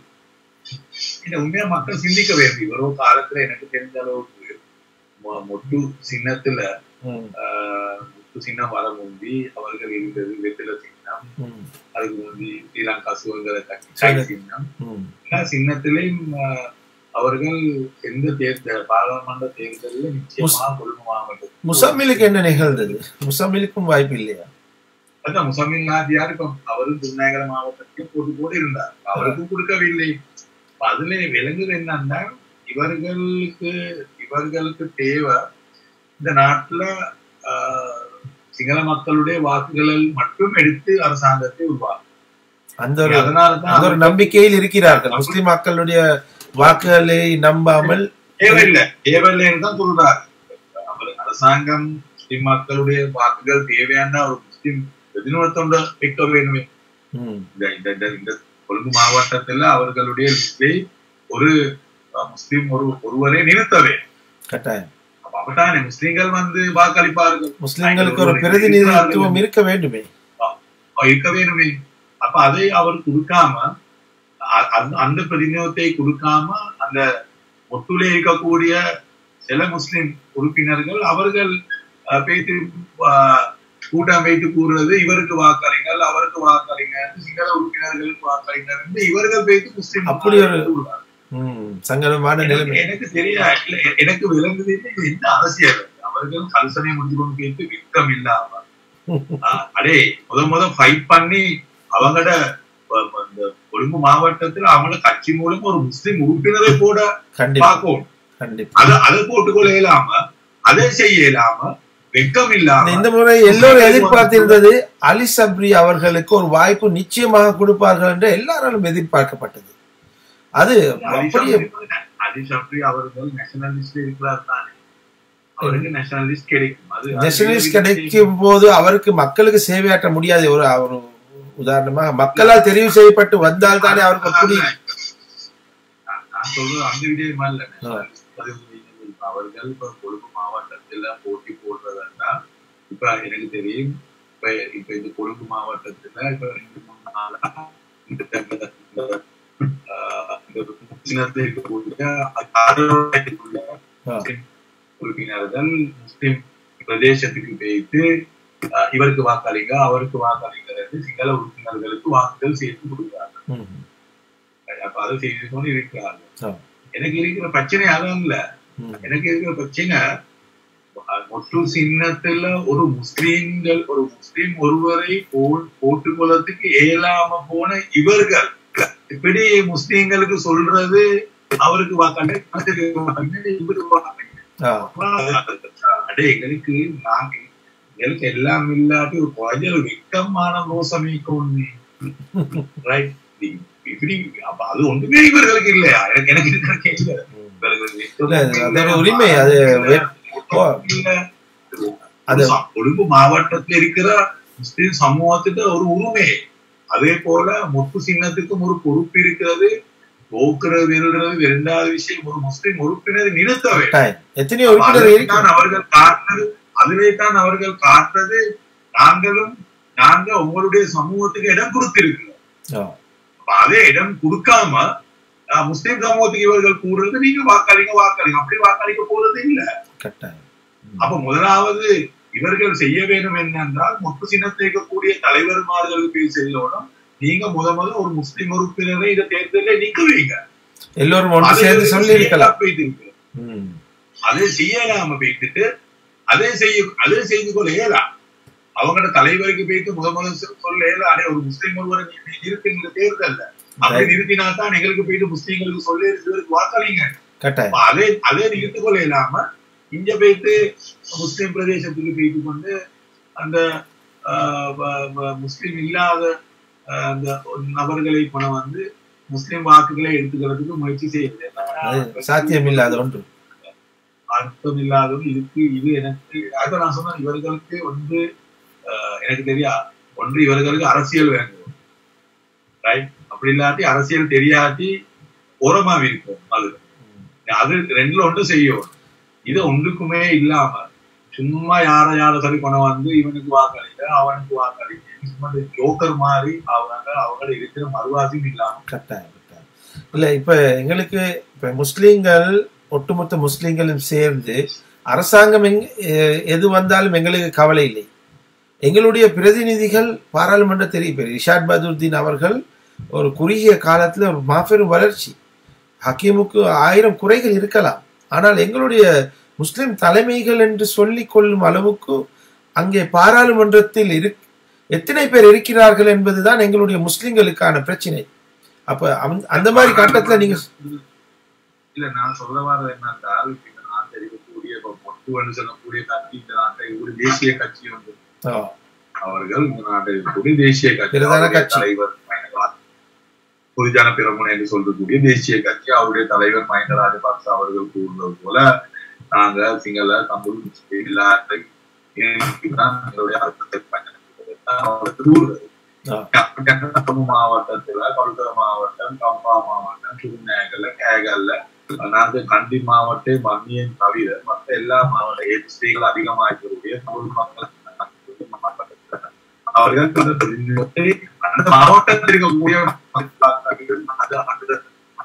இந்த உண்மையா மக்கள் சிந்திக்க வேண்டி ஒரு காலத்துல எனக்கு தெரிஞ்ச அளவுக்கு மொ- மொட்டு சின்னத்துல ம், ஆஹ், மொட்டு சின்னம் வர முந்தி அவர்கள் இருந்தது வெற்றில சின்னம் ம், அதுக்கு முந்தி ஸ்ரீலங்கா சுதந்திர கட்சி சரி. சின்னம் ம். எல்லா சின்னத்திலையும் ஆஹ், அவர்கள் எந்த தேர்தல் பாராளுமன்ற தேர்தலில் நிச்சயமா கொழும்பு மாவட்டம் முசம்மிலுக்கு என்ன நிகழ்ந்தது முசம்மிலுக்கும் வாய்ப்பு இல்லையா அதான் முசமில் நாதியார் இப்ப அவரும் திருநாயகர மாவட்டத்தில் போட்டு போட்டு இருந்தார் அவருக்கும் கொடுக்கவில்லை இப்ப அதுல விளங்குது என்னன்னா இவர்களுக்கு இவர்களுக்கு தேவை இந்த நாட்டுல ஆஹ், சிங்கள மக்களுடைய வாக்குகளை மட்டும் எடுத்து அரசாங்கத்தை உருவாக்கும் அந்த ஒரு அந்த அதனாலதான் ஒரு நம்பிக்கையில் இருக்கிறார்கள் முஸ்லிம் மக்களுடைய வாக்குகளை நம்பாமல் தேவையில்லை தேவையில்லைன்னு தான் சொல்றாரு அவர் அரசாங்கம் முஸ்லிம் மக்களுடைய வாக்குகள் தேவையான ஒரு முஸ்லிம் எதிர்நோத்தொண்ட வைக்க வேணுமே ம், இந்த இந்த- இந்த இந்த கொழும்பு மாவட்டத்துல அவர்களுடைய லிஸ்டை ஒரு அஹ், முஸ்லிம் ஒரு ஒருவரை நிறுத்தவே கட்டாயம் அப்ப அப்படித்தானே முஸ்லிம்கள் வந்து வாக்களிப்பார்கள் முஸ்லிம்களுக்கு ஒரு பிரதிநிதித்துவம் இருக்க வேண்டுமே அப்ப இருக்க வேணுமே அப்ப அதை அவர் கொடுக்காம அ- அந்த- அந்த பிரதிநிதித்துவத்தை கொடுக்காம அந்த ஒட்டுலே இருக்கக்கூடிய சில முஸ்லிம் உறுப்பினர்கள் அவர்கள் அஹ், பேசி அஹ், கூட்டம் வைத்து கூறுறது இவருக்கு வாக்களிங்கள் அவருக்கு வாக்களிங்க சிங்கள உறுப்பினர்களுக்கு வாக்களிங்கள் என்று இவர்கள் பேசி முஸ்லிம் அப்படி ஒரு- கூறுவார்கள். ம், சங்கடமான நிலைமை எனக்கு- எனக்கு தெரியாது இல்ல, எ- எனக்கு விளங்குது இது என்ன அரசியல் அவர்கள் கல்சனை முடிஞ்சு கொண்டு போயிட்டு விக்கம் இல்லாம ஆஹ், அடே முத முத ஃபைட் பண்ணி அவங்களோட அஹ், இந்த கொழும்பு மாவட்டத்துல அவங்களோட கட்சி மூலம் ஒரு முஸ்லிம் உறுப்பினரை போட கண்டிப்பா பார்க்கும் கண்டிப்பா அதை அதை போட்டுக்கொள்ள இயலாம அதை செய்ய இயலாம வெக்கம் இல்லாம இந்த முறை எல்லோரும் எதிர்பார்த்திருந்தது அலி சப்ரி அவர்களுக்கு ஒரு வாய்ப்பு நிச்சயமாக கொடுப்பார்கள் என்று எல்லாராலும் எதிர்பார்க்கப்பட்டது அது அப்படியே அலி ஷப்ரி அவர்கள் நேஷனலிஸ்ட் இருக்கிறார் தானே அவருக்கு நேஷனலிஸ்ட் கிடைக்கும் அது நேஷனலிஸ்ட் கிடைக்கும் போது அவருக்கு மக்களுக்கு சேவையாற்ற முடியாது ஒரு ஒரு உதாரணமாக மக்களால் தெரிவு செய்யப்பட்டு வந்தால் தானே அவருக்கு புரியும் நான் நான் சொல்றது அந்த விடயமா இல்ல ஆ. இப்ப அவர்கள் இப்ப கொழும்பு மாவட்டத்துல போட்டி போடுறதுன்னா இப்ப எனக்கு தெரியும் இப்ப இப்ப இந்த கொழும்பு மாவட்டத்துல இப்ப ரெண்டு மூணு நாளா இந்த இந்த, ஆஹ், இந்த முஸ்லிம்ல இருக்கக்கூடிய ஆதரவோட இருக்கக்கூடிய ஆ. முஸ்லிம் உறுப்பினர்கள் முஸ்லிம் பிரதேசத்துக்கு போயிட்டு ஆஹ், இவருக்கு வாக்களிங்க அவருக்கு வாக்களிங்கிறது சிங்கள உறுப்பினர்களுக்கு வாக்குகள் சேர்த்து கொடுக்குறாங்க ம். அப்ப அதை செய்து கொண்டு இருக்கிறார்கள் ஆ. எனக்கு இருக்கிற பிரச்சனை அதான் இல்ல ம். எனக்கு இருக்கிற பிரச்சனை அஹ், மொட்டு சின்னத்துல ஒரு முஸ்லீம்கள் ஒரு முஸ்லீம் ஒருவரை போ- போட்டுக்கொள்ளத்துக்கு இயலாம போன இவர்கள் இப்படி முஸ்லீம்களுக்கு சொல்றது அவருக்கு வாக்காண்ட இவருக்கு வாக்காண்ட ஆ. அடே எங்களுக்கு நாங்க எங்களுக்கு எல்லாம் இல்லாட்டி ஒரு குறைஞ்ச ஒரு வெக்கமான மோசமிக்கு ரைட் இப்படி அப்ப அது ஒன்றுமே இவர்களுக்கு இல்லையா எனக்கு எனக்கு இருக்கிற கேள்வி ம். இவர்களுக்கு இல்ல, அது அதோட உரிமை, அது வே- ஓ. இல்ல. அது- ச- கொழும்பு மாவட்டத்தில் இருக்கிற முஸ்லிம் சமூகத்துக்கு ஒரு உரிமை அதே போல முத்து சின்னத்துக்கும் ஒரு பொறுப்பு இருக்கிறது போக்குறது வெல்றது இரண்டாவது விஷயம் ஒரு முஸ்லிம் உறுப்பினர் நிறுத்தவே கட்டாயம். எத்தனையோ உறுப்பினர் இருக்கு தான் அவர்கள் காட்டுறது அதுவே தான் அவர்கள் காட்டுறது நாங்களும் நாங்க உங்களுடைய சமூகத்துக்கு இடம் கொடுத்திருக்கிறோம் ஆ, அப்ப அதே இடம் கொடுக்காம அஹ், முஸ்லிம் சமூகத்துக்கு இவர்கள் கூறுறது நீங்க வாக்களிங்க வாக்களிங்க அப்படி வாக்களிக்க போறது இல்ல கட்டாயம் ம். அப்ப முதலாவது இவர்கள் செய்ய வேண்டும் என்னென்றால் மொத்த சின்னத்தை இருக்கக்கூடிய தலைவர்மார்களுக்கு போய் செல்லணும் நீங்க முத முத ஒரு முஸ்லிம் உறுப்பினரை இந்த தேர்தலில் நீக்க வைங்க எல்லோரும் ஒன்று அதை சேர்ந்து சொல்லி இருக்கலாம் செய்யலாம் போயிட்டு இருக்கு. ம். அதை செய்யலாம போயிட்டு அதை செய்ய அதை செய்து கொள்ள இயலாம் அவங்களோட தலைவருக்கு போயிட்டு முத முத சொல்ல இயலாம் அடே ஒரு முஸ்லீம் ஒருவரை நீ நிறுத்துங்க தேர்தல்ல அப்படி நிறுத்தினா தான் எங்களுக்கு போயிட்டு முஸ்லீம்களுக்கு சொல்லி இருக்கிறதுக்கு வாக்களிங்க கட்டாயம் அப்ப அதை அதை நிறுத்திக் கொள்ள இல்லாம இங்க போயிட்டு முஸ்லிம் பிரதேசத்துக்கு போயிட்டு கொண்டு அந்த ஆஹ், வ- வ- முஸ்லிம் இல்லாத ஆஹ், அந்த நபர்களை பணம் வந்து முஸ்லிம் வாக்குகளை எடுத்துக்கிறதுக்கு முயற்சி செய்யுது அது சாத்தியம் இல்லாத ஒன்று அர்த்தம் இல்லாதது இதுக்கு இது எனக்கு அதான் நான் சொன்னேன் இவர்களுக்கு வந்து ஆஹ், எனக்கு தெரியா ஒன்று இவர்களுக்கு அரசியல் வேண்டும் ரைட் அப்படி இல்லாட்டி அரசியல் தெரியாட்டி ஓரமா இருக்கும் அது அது ரெண்டுல ஒன்று செய்யும் இது ஒன்றுக்குமே இல்லாம சும்மா யார யார சரி பணம் வந்து இவனுக்கு வாக்களிக்க அவனுக்கு வாக்களிக்க சும்மா இந்த ஜோக்கர் மாதிரி அவங்க அவங்கள இருக்கிற மறுவாசியும் இல்லாம கட்டாயம் கட்டாயம் இல்ல இப்ப எங்களுக்கு இப்ப முஸ்லீம்கள் ஒட்டுமொத்த முஸ்லீம்களும் சேர்ந்து அரசாங்கம் எங்க எ- எது வந்தாலும் எங்களுக்கு கவலை இல்லை எங்களுடைய பிரதிநிதிகள் பாராளுமன்ற இப்ப ரிஷாட் பதுர்தீன் அவர்கள் ஒரு குறுகிய காலத்துல ஒரு மாபெரும் வளர்ச்சி ஹக்கீமுக்கு ஆயிரம் குறைகள் இருக்கலாம் ஆனால் எங்களுடைய முஸ்லிம் தலைமைகள் என்று சொல்லிக் கொள்ளும் அளவுக்கு அங்கே பாராளுமன்றத்தில் இரு எத்தனை பேர் இருக்கிறார்கள் என்பதுதான் எங்களுடைய முஸ்லிம்களுக்கான பிரச்சனை அப்ப அந்த- அந்த மாதிரி கட்டத்துல நீங்க இல்ல நான் சொல்ல வர்றது என்னன்றால் இப்ப இந்த நாட்டில் இருக்கக்கூடிய இப்ப மொட்டுவன்னு சொல்லக்கூடிய கட்சி இந்த நாட்டை ஒரு தேசிய கட்சி வந்து ஆ, அவர்கள் இந்த நாட்டில் இருக்கக்கூடிய தேசிய கட்சி பிரதான அவருடைய கட்சி. தலைவர் மஹிந்த பொதுஜன பிரமுன என்று சொல்லக்கூடிய தேசிய கட்சி அவருடைய தலைவர் மஹிந்த ராஜபக்ச அவர்கள் கூறுவது போல நாங்க சிங்கள தமிழ் முஸ்லீம் எல்லாத்தையும் இணைத்துதான் எங்களுடைய அரசியல் பயணத்தை அவர் கூறுறது ஆ. கட்டணம் மாவட்டத்துல கொல்கத்தா மாவட்டம் கம்பா மாவட்டம் திருநேகல்ல கேகல்ல நாங்க கண்டி மாவட்டம் மன்னியன் தவிர மற்ற எல்லா மாவட்ட எஸ்டிகள் அதிகமாகக்கூடிய தமிழ் மக்கள் அவர்கள் அந்த தொழில்நுட்பத்தை அந்த மாவட்டத்தில் இருக்கக்கூடிய மக்கள் அது அந்த-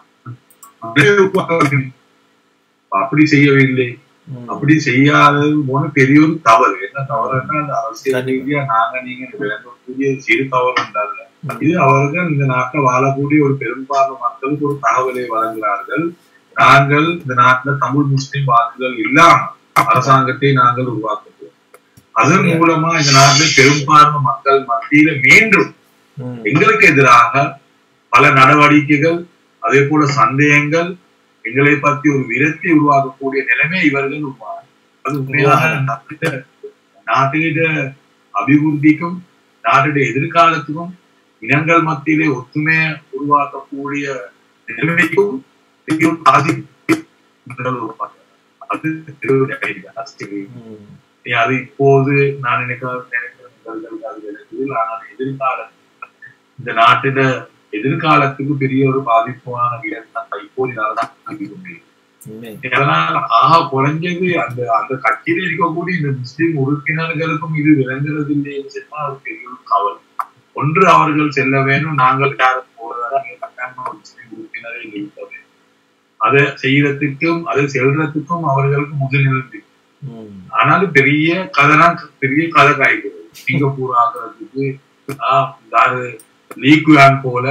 அப்படி செய்யவில்லை ம், அப்படி செய்யாதது போன பெரிய ஒரு தவறு என்ன தவறுன்னா அந்த அரசியல் கண்டிப்பா. ரீதியா நாங்க நீங்க விளங்கக்கூடிய சிறு தவறு என்றல்ல ம். இது அவர்கள் இந்த நாட்டில் வாழக்கூடிய ஒரு பெரும்பான்மை மக்களுக்கு ஒரு தகவலை வழங்குகிறார்கள் நாங்கள் இந்த நாட்டில் தமிழ் முஸ்லிம் வாக்குகள் இல்லாம அரசாங்கத்தை நாங்கள் உருவாக்குவோம் அதன் மூலமா இந்த நாட்டில் பெரும்பான்மை மக்கள் மத்தியில மீண்டும் ம், எங்களுக்கு எதிராக பல நடவடிக்கைகள் அதே போல சந்தேகங்கள் எங்களை பத்தி ஒரு விரக்தி உருவாக்கக்கூடிய நிலைமை இவர்கள் உருவாகும் அது உண்மையாக நாட்டிட நாட்டிட அபிவிருத்திக்கும் நாட்டுடைய எதிர்காலத்துக்கும் இனங்கள் மத்தியிலே ஒத்துமை உருவாக்கக்கூடிய நிலைமைக்கும் பெரிய ஒரு பாதிப்பு இவர்கள் உருவாக்குறாங்க. அது பெரிய அரசியல் ம், நீ அது இப்போது நான் நினைக்க நினைக்கிறேன் அது இருக்குது ஆனால் எதிர்கால இந்த நாட்டில எதிர்காலத்துக்கு பெரிய ஒரு பாதிப்பான இடம் தான் இப்போது தான் கொண்டிருக்கிறது. உண்மை. அதனால ஆக குறைஞ்சது அந்த அந்த கட்சியில் இருக்கக்கூடிய இந்த முஸ்லிம் உறுப்பினர்களுக்கும் இது விளங்குறது இல்லைன்னு சொன்னா அது பெரிய ஒரு கவலை ஒன்று அவர்கள் செல்ல வேணும் நாங்கள் யாரும் போறதாக நீங்க கட்டாயமா ஒரு முஸ்லிம் உறுப்பினரை நிறுத்த வேண்டும் அதை செய்யறதுக்கும் அதை செல்றதுக்கும் அவர்களுக்கு முதலில் இருக்கு ம், ஆனாலும் பெரிய கதைனா பெரிய கதை காய்க்கிறது சிங்கப்பூர் ஆகிறதுக்கு ஆஹ் யாரு லீக்குவான் போல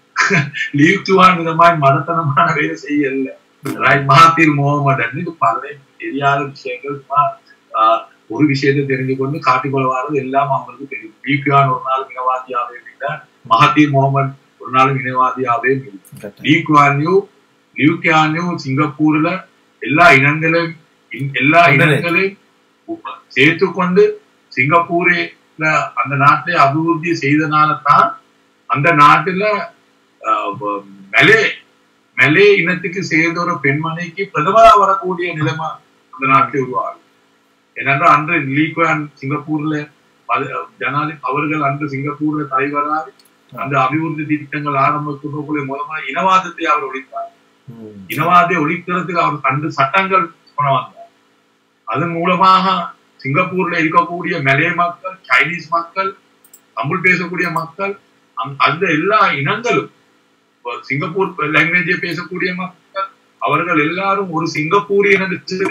லீக்குவான் இந்த மாதிரி மதத்தனமான வேலை செய்யல ரைட் மகாத்தீர் முகமது இது பல தெரியாத விஷயங்கள் சும்மா, ஆஹ், ஒரு விஷயத்தை தெரிஞ்சு கொண்டு காட்டிக்கொள்ள வாரது எல்லாம் அவங்களுக்கு தெரியும் லீக்குவான் ஒரு நாள் இனவாதியாவே இல்லை மகாத்தீர் முகமது ஒரு நாள் இனவாதியாவே இல்லை கட்டாயம். Lee Kuan Yew Lee Kuan Yew சிங்கப்பூர்ல எல்லா இனங்களையும் இன்- எல்லா உடனே. இனங்களையும் உப்ப- சேர்த்துக்கொண்டு சிங்கப்பூரில் அந்த நாட்டை அபிவிருத்தி செய்தனால தான் அந்த நாட்டுல ஆஹ், வ- மெலே மெலே இனத்துக்கு சேர்ந்த ஒரு பெண்மணிக்கு பிரதமரா வரக்கூடிய நிலைமை அந்த நாட்டில் உருவாகும் ஏனென்றால் அன்று லீ குவான் சிங்கப்பூர்ல பத- ஜனாதி அவர்கள் அன்று சிங்கப்பூர்ல தலைவராக அந்த அபிவிருத்தி திட்டங்கள் ஆரம்பிக்கக்கூடிய மூலமாக இனவாதத்தை அவர் ஒழித்தார் ம், இனவாதத்தை ஒழிக்கிறதுக்கு அவர் கண்டு சட்டங்கள் கொண்டு வந்தார் அதன் மூலமாக சிங்கப்பூர்ல இருக்கக்கூடிய மலே மக்கள் சைனீஸ் மக்கள் தமிழ் பேசக்கூடிய மக்கள் அந்த- அந்த எல்லா இனங்களும் இப்ப சிங்கப்பூர் லாங்குவேஜை பேசக்கூடிய மக்கள் அவர்கள் எல்லாரும் ஒரு சிங்கப்பூரியன்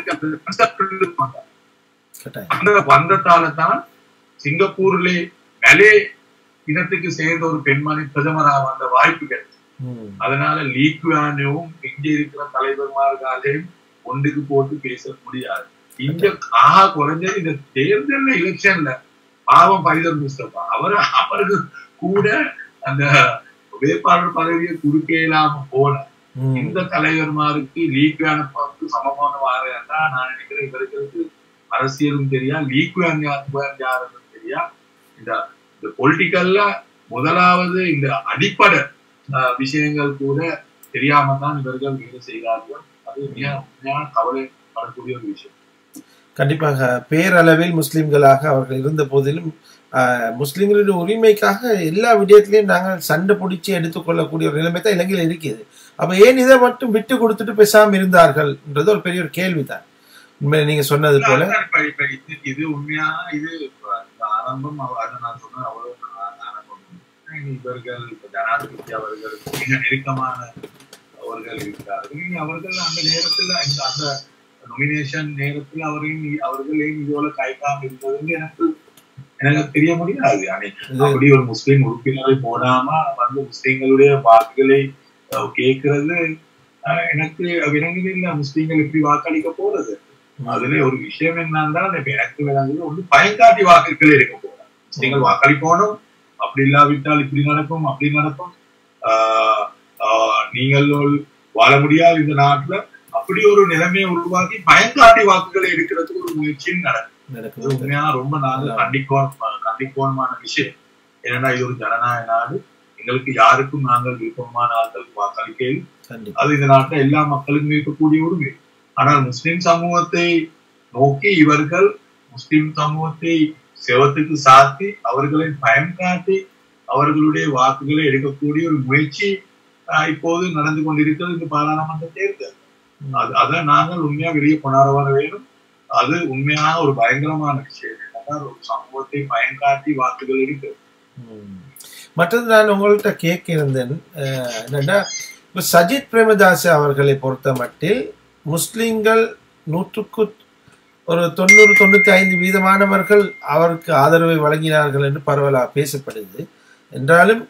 இருப்பாங்க கட்டாயம் அந்த வந்ததால தான் சிங்கப்பூர்ல மலே இனத்துக்கு சேர்ந்த ஒரு பெண்மணி பிரதமராக வந்த வாய்ப்பு கிடைச்சது ம். அதனால லீக்வானும் இங்க இருக்கிற தலைவர்மார்களையும் ஒன்றுக்கு போட்டு பேச முடியாது இங்க ஆஹா குறைஞ்சது இந்த தேர்தல் எலெக்ஷன்ல பாவம் பைதர் முஸ்தபா அவர் அவருக்கு கூட அந்த வேட்பாளர் பதவியை கொடுக்க இல்லாம போன ம். இந்த தலைவர்மாருக்கு லீக்வான பார்த்து சமமான வாரையா நான் நினைக்கிறேன் இவர்களுக்கு அரசியலும் தெரியா லீக்வான் யாருன்னு தெரியா இந்த இந்த பொலிட்டிக்கல்ல முதலாவது இந்த அடிப்படை ஆஹ், விஷயங்கள் கூட தெரியாம தான் இவர்கள் வேலை செய்கிறார்கள் அது மிக உண்மையான கவலைப்படக்கூடிய ஒரு விஷயம் கண்டிப்பாக பேரளவில் முஸ்லிம்களாக அவர்கள் இருந்த போதிலும் ஆஹ், முஸ்லிம்களுடைய உரிமைக்காக எல்லா விடயத்திலையும் நாங்கள் சண்டை பிடிச்சி எடுத்துக்கொள்ளக்கூடிய ஒரு நிலைமை தான் இலங்கையில் இருக்குது அப்ப ஏன் இதை மட்டும் விட்டு கொடுத்துட்டு பேசாம இருந்தார்கள்ன்றது ஒரு பெரிய ஒரு கேள்விதான் உண்மையில நீங்க சொன்னது போல அதான் இப்ப இப்ப இது இது உண்மையா இது இப்ப இந்த ஆரம்பம் அவ- அதை நான் சொன்னேன் அவ்வளவு நான் ஆரம்பம் இவர்கள் இப்ப ஜனாதிபதி அவர்களுக்கு மிக நெருக்கமான அவர்கள் இருக்கிறார்கள் நீங்க அவர்கள் அந்த நேரத்துல இந்த அந்த நொமினேஷன் நேரத்தில் அவரையும் அவர்களையும் இதுபோல கைக்காம இருந்ததுன்னு எனக்கு எனக்கு தெரிய முடியாது அன்னை இது அப்படி ஒரு முஸ்லிம் உறுப்பினரை போடாம வந்து முஸ்லிம்களுடைய வாக்குகளை அஹ், கேட்கிறது அஹ், எனக்கு விளங்குது இல்ல முஸ்லிம்கள் எப்படி வாக்களிக்க போறது அதுல ஒரு விஷயம் என்னன்னா இப்ப எனக்கு விளங்குது ஒண்ணு பயன்காட்டி வாக்குகள் இருக்க போறாங்க முஸ்லிம்கள் வாக்களிக்கணும் அப்படி இல்லாவிட்டால் இப்படி நடக்கும் அப்படி நடக்கும் ஆஹ் ஆஹ் நீங்கள் வாழ முடியாது இந்த நாட்டுல அப்படி ஒரு நிலைமையை உருவாக்கி பயன்காட்டி வாக்குகளை எடுக்கிறதுக்கு ஒரு முயற்சியும் நடக்குது இது நடக்குது உண்மையான ரொம்ப நாங்க கண்டிக்கோம் கண்டிக்கோணமான விஷயம் ஏன்னா இது ஒரு ஜனநாயக நாடு எங்களுக்கு யாருக்கும் நாங்கள் விருப்பமான ஆட்களுக்கு வாக்களிக்கையில் கண்டிப்பா அது இந்த நாட்டில் எல்லா மக்களுக்கும் இருக்கக்கூடிய உரிமை ஆனால் முஸ்லிம் சமூகத்தை நோக்கி இவர்கள் முஸ்லிம் சமூகத்தை செவத்துக்கு சாத்தி அவர்களை பயம் காட்டி அவர்களுடைய வாக்குகளை எடுக்கக்கூடிய ஒரு முயற்சி ஆஹ், இப்போது நடந்து கொண்டிருக்கிறது இந்த பாராளுமன்ற தேர்தல் அது அதை நாங்கள் உண்மையா வெளியே கொண்டாட வர வேண்டும் அது உண்மையான ஒரு பயங்கரமான விஷயம் என்னன்னா ஒரு சமூகத்தை பயம் காட்டி வாக்குகள் எடுக்கிறது ம். மற்றது நான் உங்கள்கிட்ட கேட்க இருந்தேன் அஹ், என்னன்னா இப்ப சஜித் பிரேமதாஸ் அவர்களை பொறுத்த மட்டில் முஸ்லிம்கள் நூற்றுக்கு ஒரு தொண்ணூறு தொண்ணூத்தி ஐந்து வீதமானவர்கள் அவருக்கு ஆதரவை வழங்கினார்கள் என்று பரவலாக பேசப்படுது என்றாலும்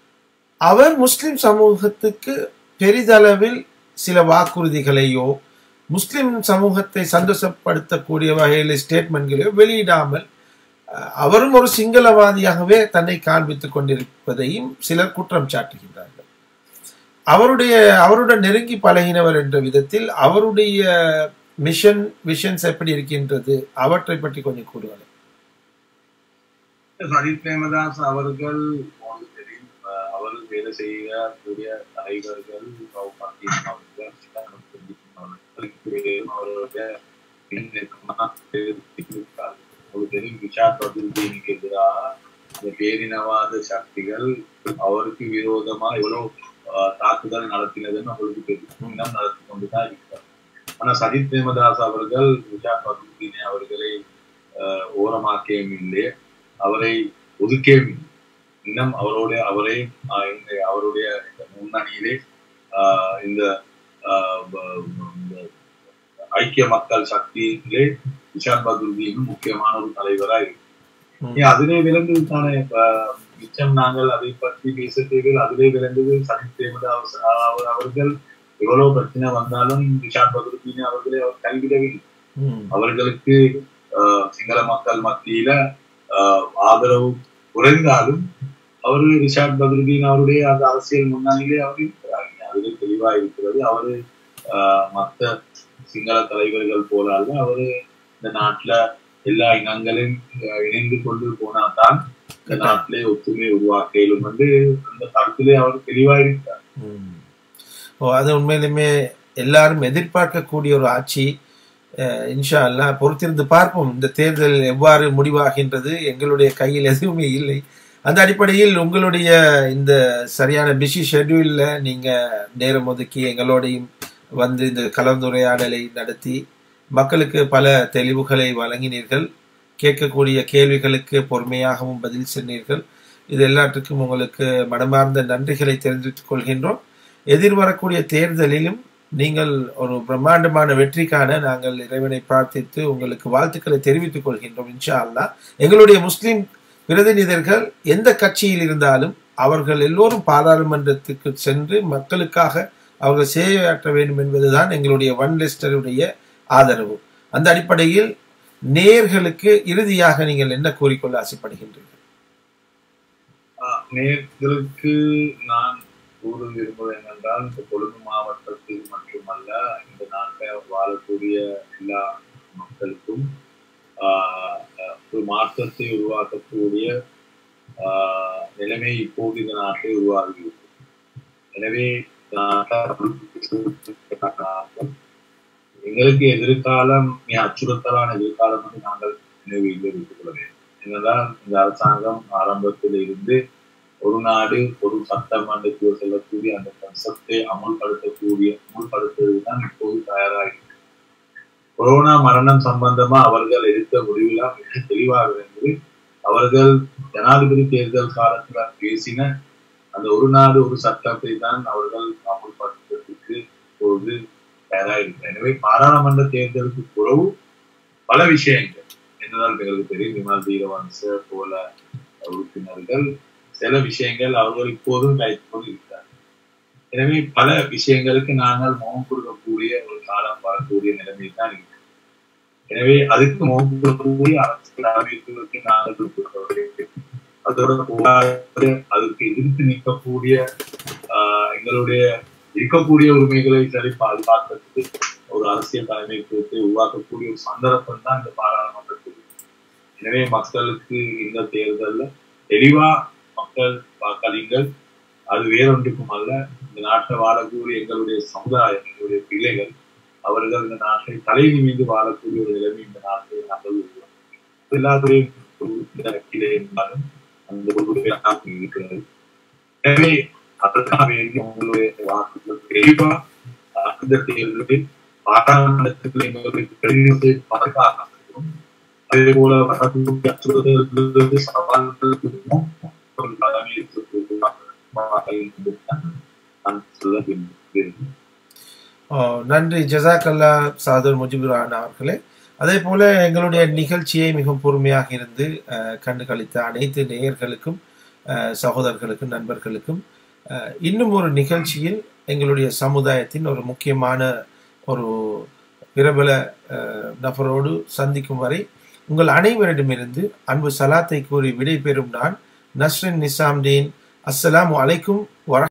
அவர் முஸ்லிம் சமூகத்துக்கு பெரிதளவில் சில வாக்குறுதிகளையோ முஸ்லிம் சமூகத்தை சந்தோஷப்படுத்தக்கூடிய வகையில் ஸ்டேட்மெண்ட்களையோ வெளியிடாமல் அஹ், அவரும் ஒரு சிங்களவாதியாகவே தன்னை காண்பித்துக் கொண்டிருப்பதையும் சிலர் குற்றம் சாட்டுகின்றார்கள் அவருடைய அவருடன் நெருங்கி பழகினவர் என்ற விதத்தில் அவருடைய மிஷன் விஷன்ஸ் எப்படி இருக்கின்றது அவற்றை பற்றி கொஞ்சம் கூறுவாங்க சஜித் பிரேமதாஸ் அவர்கள் உங்களுக்கு தெரியும் அஹ் அவர் வேலை செய்யக்கூடிய தலைவர்கள் பௌபாக்கியம் அவர்கள் சிதானந்த பிரதீப் அவர்கள் அவருடைய நெருக்கமான இருக்கிறார்கள். உங்களுக்கு தெரியும் விஷால் பதுல்தீனுக்கு எதிராக இந்த பேரினவாத சக்திகள் அவருக்கு விரோதமா எவ்வளவு அஹ், தாக்குதல் நடத்தினதுன்னு அவங்களுக்கு தெரியும் இன்னும் நடத்தி கொண்டுதான் இருக்கிறார் ஆனா சஜித் பிரேமதாஸ் அவர்கள் விஷால் பதுல்தீனை அவர்களை அஹ், ஓரமாக்கியும் இல்லை அவரை ஒதுக்கேயும் இல்லை. இன்னும் அவரோட அவரை ஆஹ், இந்த அவருடைய இந்த முன்னணியிலே ஆஹ், இந்த ஆஹ், ப- இந்த ஐக்கிய மக்கள் சக்தியிலே விஷால் பதுருதீனும் முக்கியமான ஒரு தலைவரா இருக்கு ம். ஏன் அதிலே விளங்குது தானே இப்ப மிச்சம் நாங்கள் அதை பற்றி பேச தேவையில் அதிலே விளங்குது சஜித் பிரேமதாஸ் அவர் அவர்கள் எவ்வளவு பிரச்சனை வந்தாலும் விஷால் பதுருதீன் அவர்களை அவர் கைவிடவில்லை ம். அவர்களுக்கு ஆஹ், சிங்கள மக்கள் மத்தியில ஆஹ், ஆதரவு குறைந்தாலும் அவரு ரிஷாட் பத்ருதீன் அவருடைய அந்த அரசியல் முன்னணியிலே அவர் இருக்கிறார் அதிலே தெளிவா இருக்கிறது அவரு ஆஹ், மத்த சிங்கள தலைவர்கள் போல அல்ல அவரு இந்த நாட்டுல எல்லா இனங்களையும் ஆஹ், இணைந்து கொண்டு போனாதான் இந்த நாட்டிலே ஒத்துமை உருவாக்கையிலும் வந்து அந்த கருத்திலே அவர் தெளிவா இருக்கிறார் ம். ஓ அது உண்மையிலுமே எல்லாரும் எதிர்பார்க்கக்கூடிய ஒரு ஆட்சி அஹ், இன்ஷா அல்லாஹ் பொறுத்திருந்து பார்ப்போம் இந்த தேர்தல் எவ்வாறு முடிவாகின்றது எங்களுடைய கையில் எதுவுமே இல்லை அந்த அடிப்படையில் உங்களுடைய இந்த சரியான பிஸி ஷெட்யூல்ல நீங்க நேரம் ஒதுக்கி எங்களோடையும் வந்து இந்த கலந்துரையாடலை நடத்தி மக்களுக்கு பல தெளிவுகளை வழங்கினீர்கள் கேட்கக்கூடிய கேள்விகளுக்கு பொறுமையாகவும் பதில் சொன்னீர்கள் இது எல்லாத்துக்கும் உங்களுக்கு மனமார்ந்த நன்றிகளை தெரிவித்துக் கொள்கின்றோம் எதிர்வரக்கூடிய தேர்தலிலும் நீங்கள் ஒரு பிரம்மாண்டமான வெற்றிக்கான நாங்கள் இறைவனை பிரார்த்தித்து உங்களுக்கு வாழ்த்துக்களை தெரிவித்துக் கொள்கின்றோம் இன்ஷா அல்லா எங்களுடைய முஸ்லிம் பிரதிநிதிகள் எந்த கட்சியில் இருந்தாலும் அவர்கள் எல்லோரும் பாராளுமன்றத்துக்கு சென்று மக்களுக்காக அவர்கள் சேவையாற்ற வேண்டும் என்பதுதான் எங்களுடைய ஒன் லிஸ்டருடைய ஆதரவு அந்த அடிப்படையில் நேர்களுக்கு இறுதியாக நீங்கள் என்ன கூறிக்கொள்ள ஆசைப்படுகின்றீர்கள் நேர்களுக்கு நான் கூற விரும்புவது என்னென்றால் இந்த கொழும்பு மாவட்டத்தில் மட்டுமல்ல இந்த நாட்டில் வாழக்கூடிய எல்லா மக்களுக்கும் ஒரு மாற்றத்தை உருவாக்கக்கூடிய நிலைமை இப்போது இந்த நாட்டில் உருவாகிறது எனவே எங்களுக்கு எதிர்காலம் மிக அச்சுறுத்தலான எதிர்காலம் வந்து நாங்கள் நினைவில் வைத்துக் கொள்ள வேண்டும் என்னதான் இந்த அரசாங்கம் ஆரம்பத்தில் இருந்து ஒரு நாடு ஒரு சட்டமன்றத்தில் செல்லக்கூடிய அந்த கன்செப்டை அமல்படுத்தக்கூடிய அமல்படுத்துவதுதான் இப்போது தயாராக கொரோனா மரணம் சம்பந்தமா அவர்கள் எடுத்த முடிவுலாம் மிக தெளிவாக இருந்தது அவர்கள் ஜனாதிபதி தேர்தல் காலத்துல பேசின அந்த ஒரு நாடு ஒரு சட்டத்தை தான் அவர்கள் அமல்படுத்துவதற்கு இப்போது தயாராக எனவே பாராளுமன்ற தேர்தலுக்கு குறவு பல விஷயங்கள் என்னதான் எங்களுக்கு தெரியும் விமல் வீரவன்ச போல உறுப்பினர்கள் சில விஷயங்கள் அவர்கள் இப்போதும் கைப்போது இருக்கிறார் எனவே பல விஷயங்களுக்கு நாங்கள் முகம் கொடுக்கக்கூடிய ஒரு காலம் வரக்கூடிய நிலைமை தான் இருக்கு எனவே அதுக்கு முகம் கொடுக்கக்கூடிய அரசியல் அமைப்புகளுக்கு நாங்கள் அதோட அதுக்கு எதிர்த்து நிற்கக்கூடிய எங்களுடைய இருக்கக்கூடிய உரிமைகளை சரி பாதுகாக்கிறதுக்கு ஒரு அரசியல் தலைமைத்துவத்தை உருவாக்கக்கூடிய ஒரு சந்தர்ப்பம் தான் இந்த பாராளுமன்றத்தில் எனவே மக்களுக்கு இந்த தேர்தலில் தெளிவா மக்கள் வாக்களிங்கள் அது வேறொன்றுக்கும் அல்ல இந்த நாட்டை வாழக்கூடிய எங்களுடைய சமுதாயம் எங்களுடைய பிள்ளைகள் அவர்கள் இந்த நாட்டை தலை நிமிந்து வாழக்கூடிய ஒரு நிலைமை இந்த நாட்டை நாங்கள் எல்லாத்துறையும் இருந்தாலும் அந்த இருக்கிறது எனவே அதற்காக வேண்டி உங்களுடைய வாக்குகள் தெளிவா அந்த தேர்தலில் பாராளுமன்றத்தில் எங்களுடைய பிரதிநிதித்தை பாதுகாக்கவும் அதே போல வரக்கூடிய அச்சுறுத்தல்களுக்கு சவால்களுக்கும் நன்றி ஜசாக்கல்லா சாதர் முஜிபுர் அவர்களே அதே போல எங்களுடைய நிகழ்ச்சியை மிகவும் பொறுமையாக இருந்து கண்டு கழித்த அனைத்து நேயர்களுக்கும் சகோதரர்களுக்கும் நண்பர்களுக்கும் இன்னும் ஒரு நிகழ்ச்சியில் எங்களுடைய சமுதாயத்தின் ஒரு முக்கியமான ஒரு பிரபல நபரோடு சந்திக்கும் வரை உங்கள் அனைவரிடமிருந்து அன்பு சலாத்தை கூறி விடைபெறும் நான் நஸ்ரின் நிசாம்தீன் அஸ்ஸலாமு அலைக்கும் வர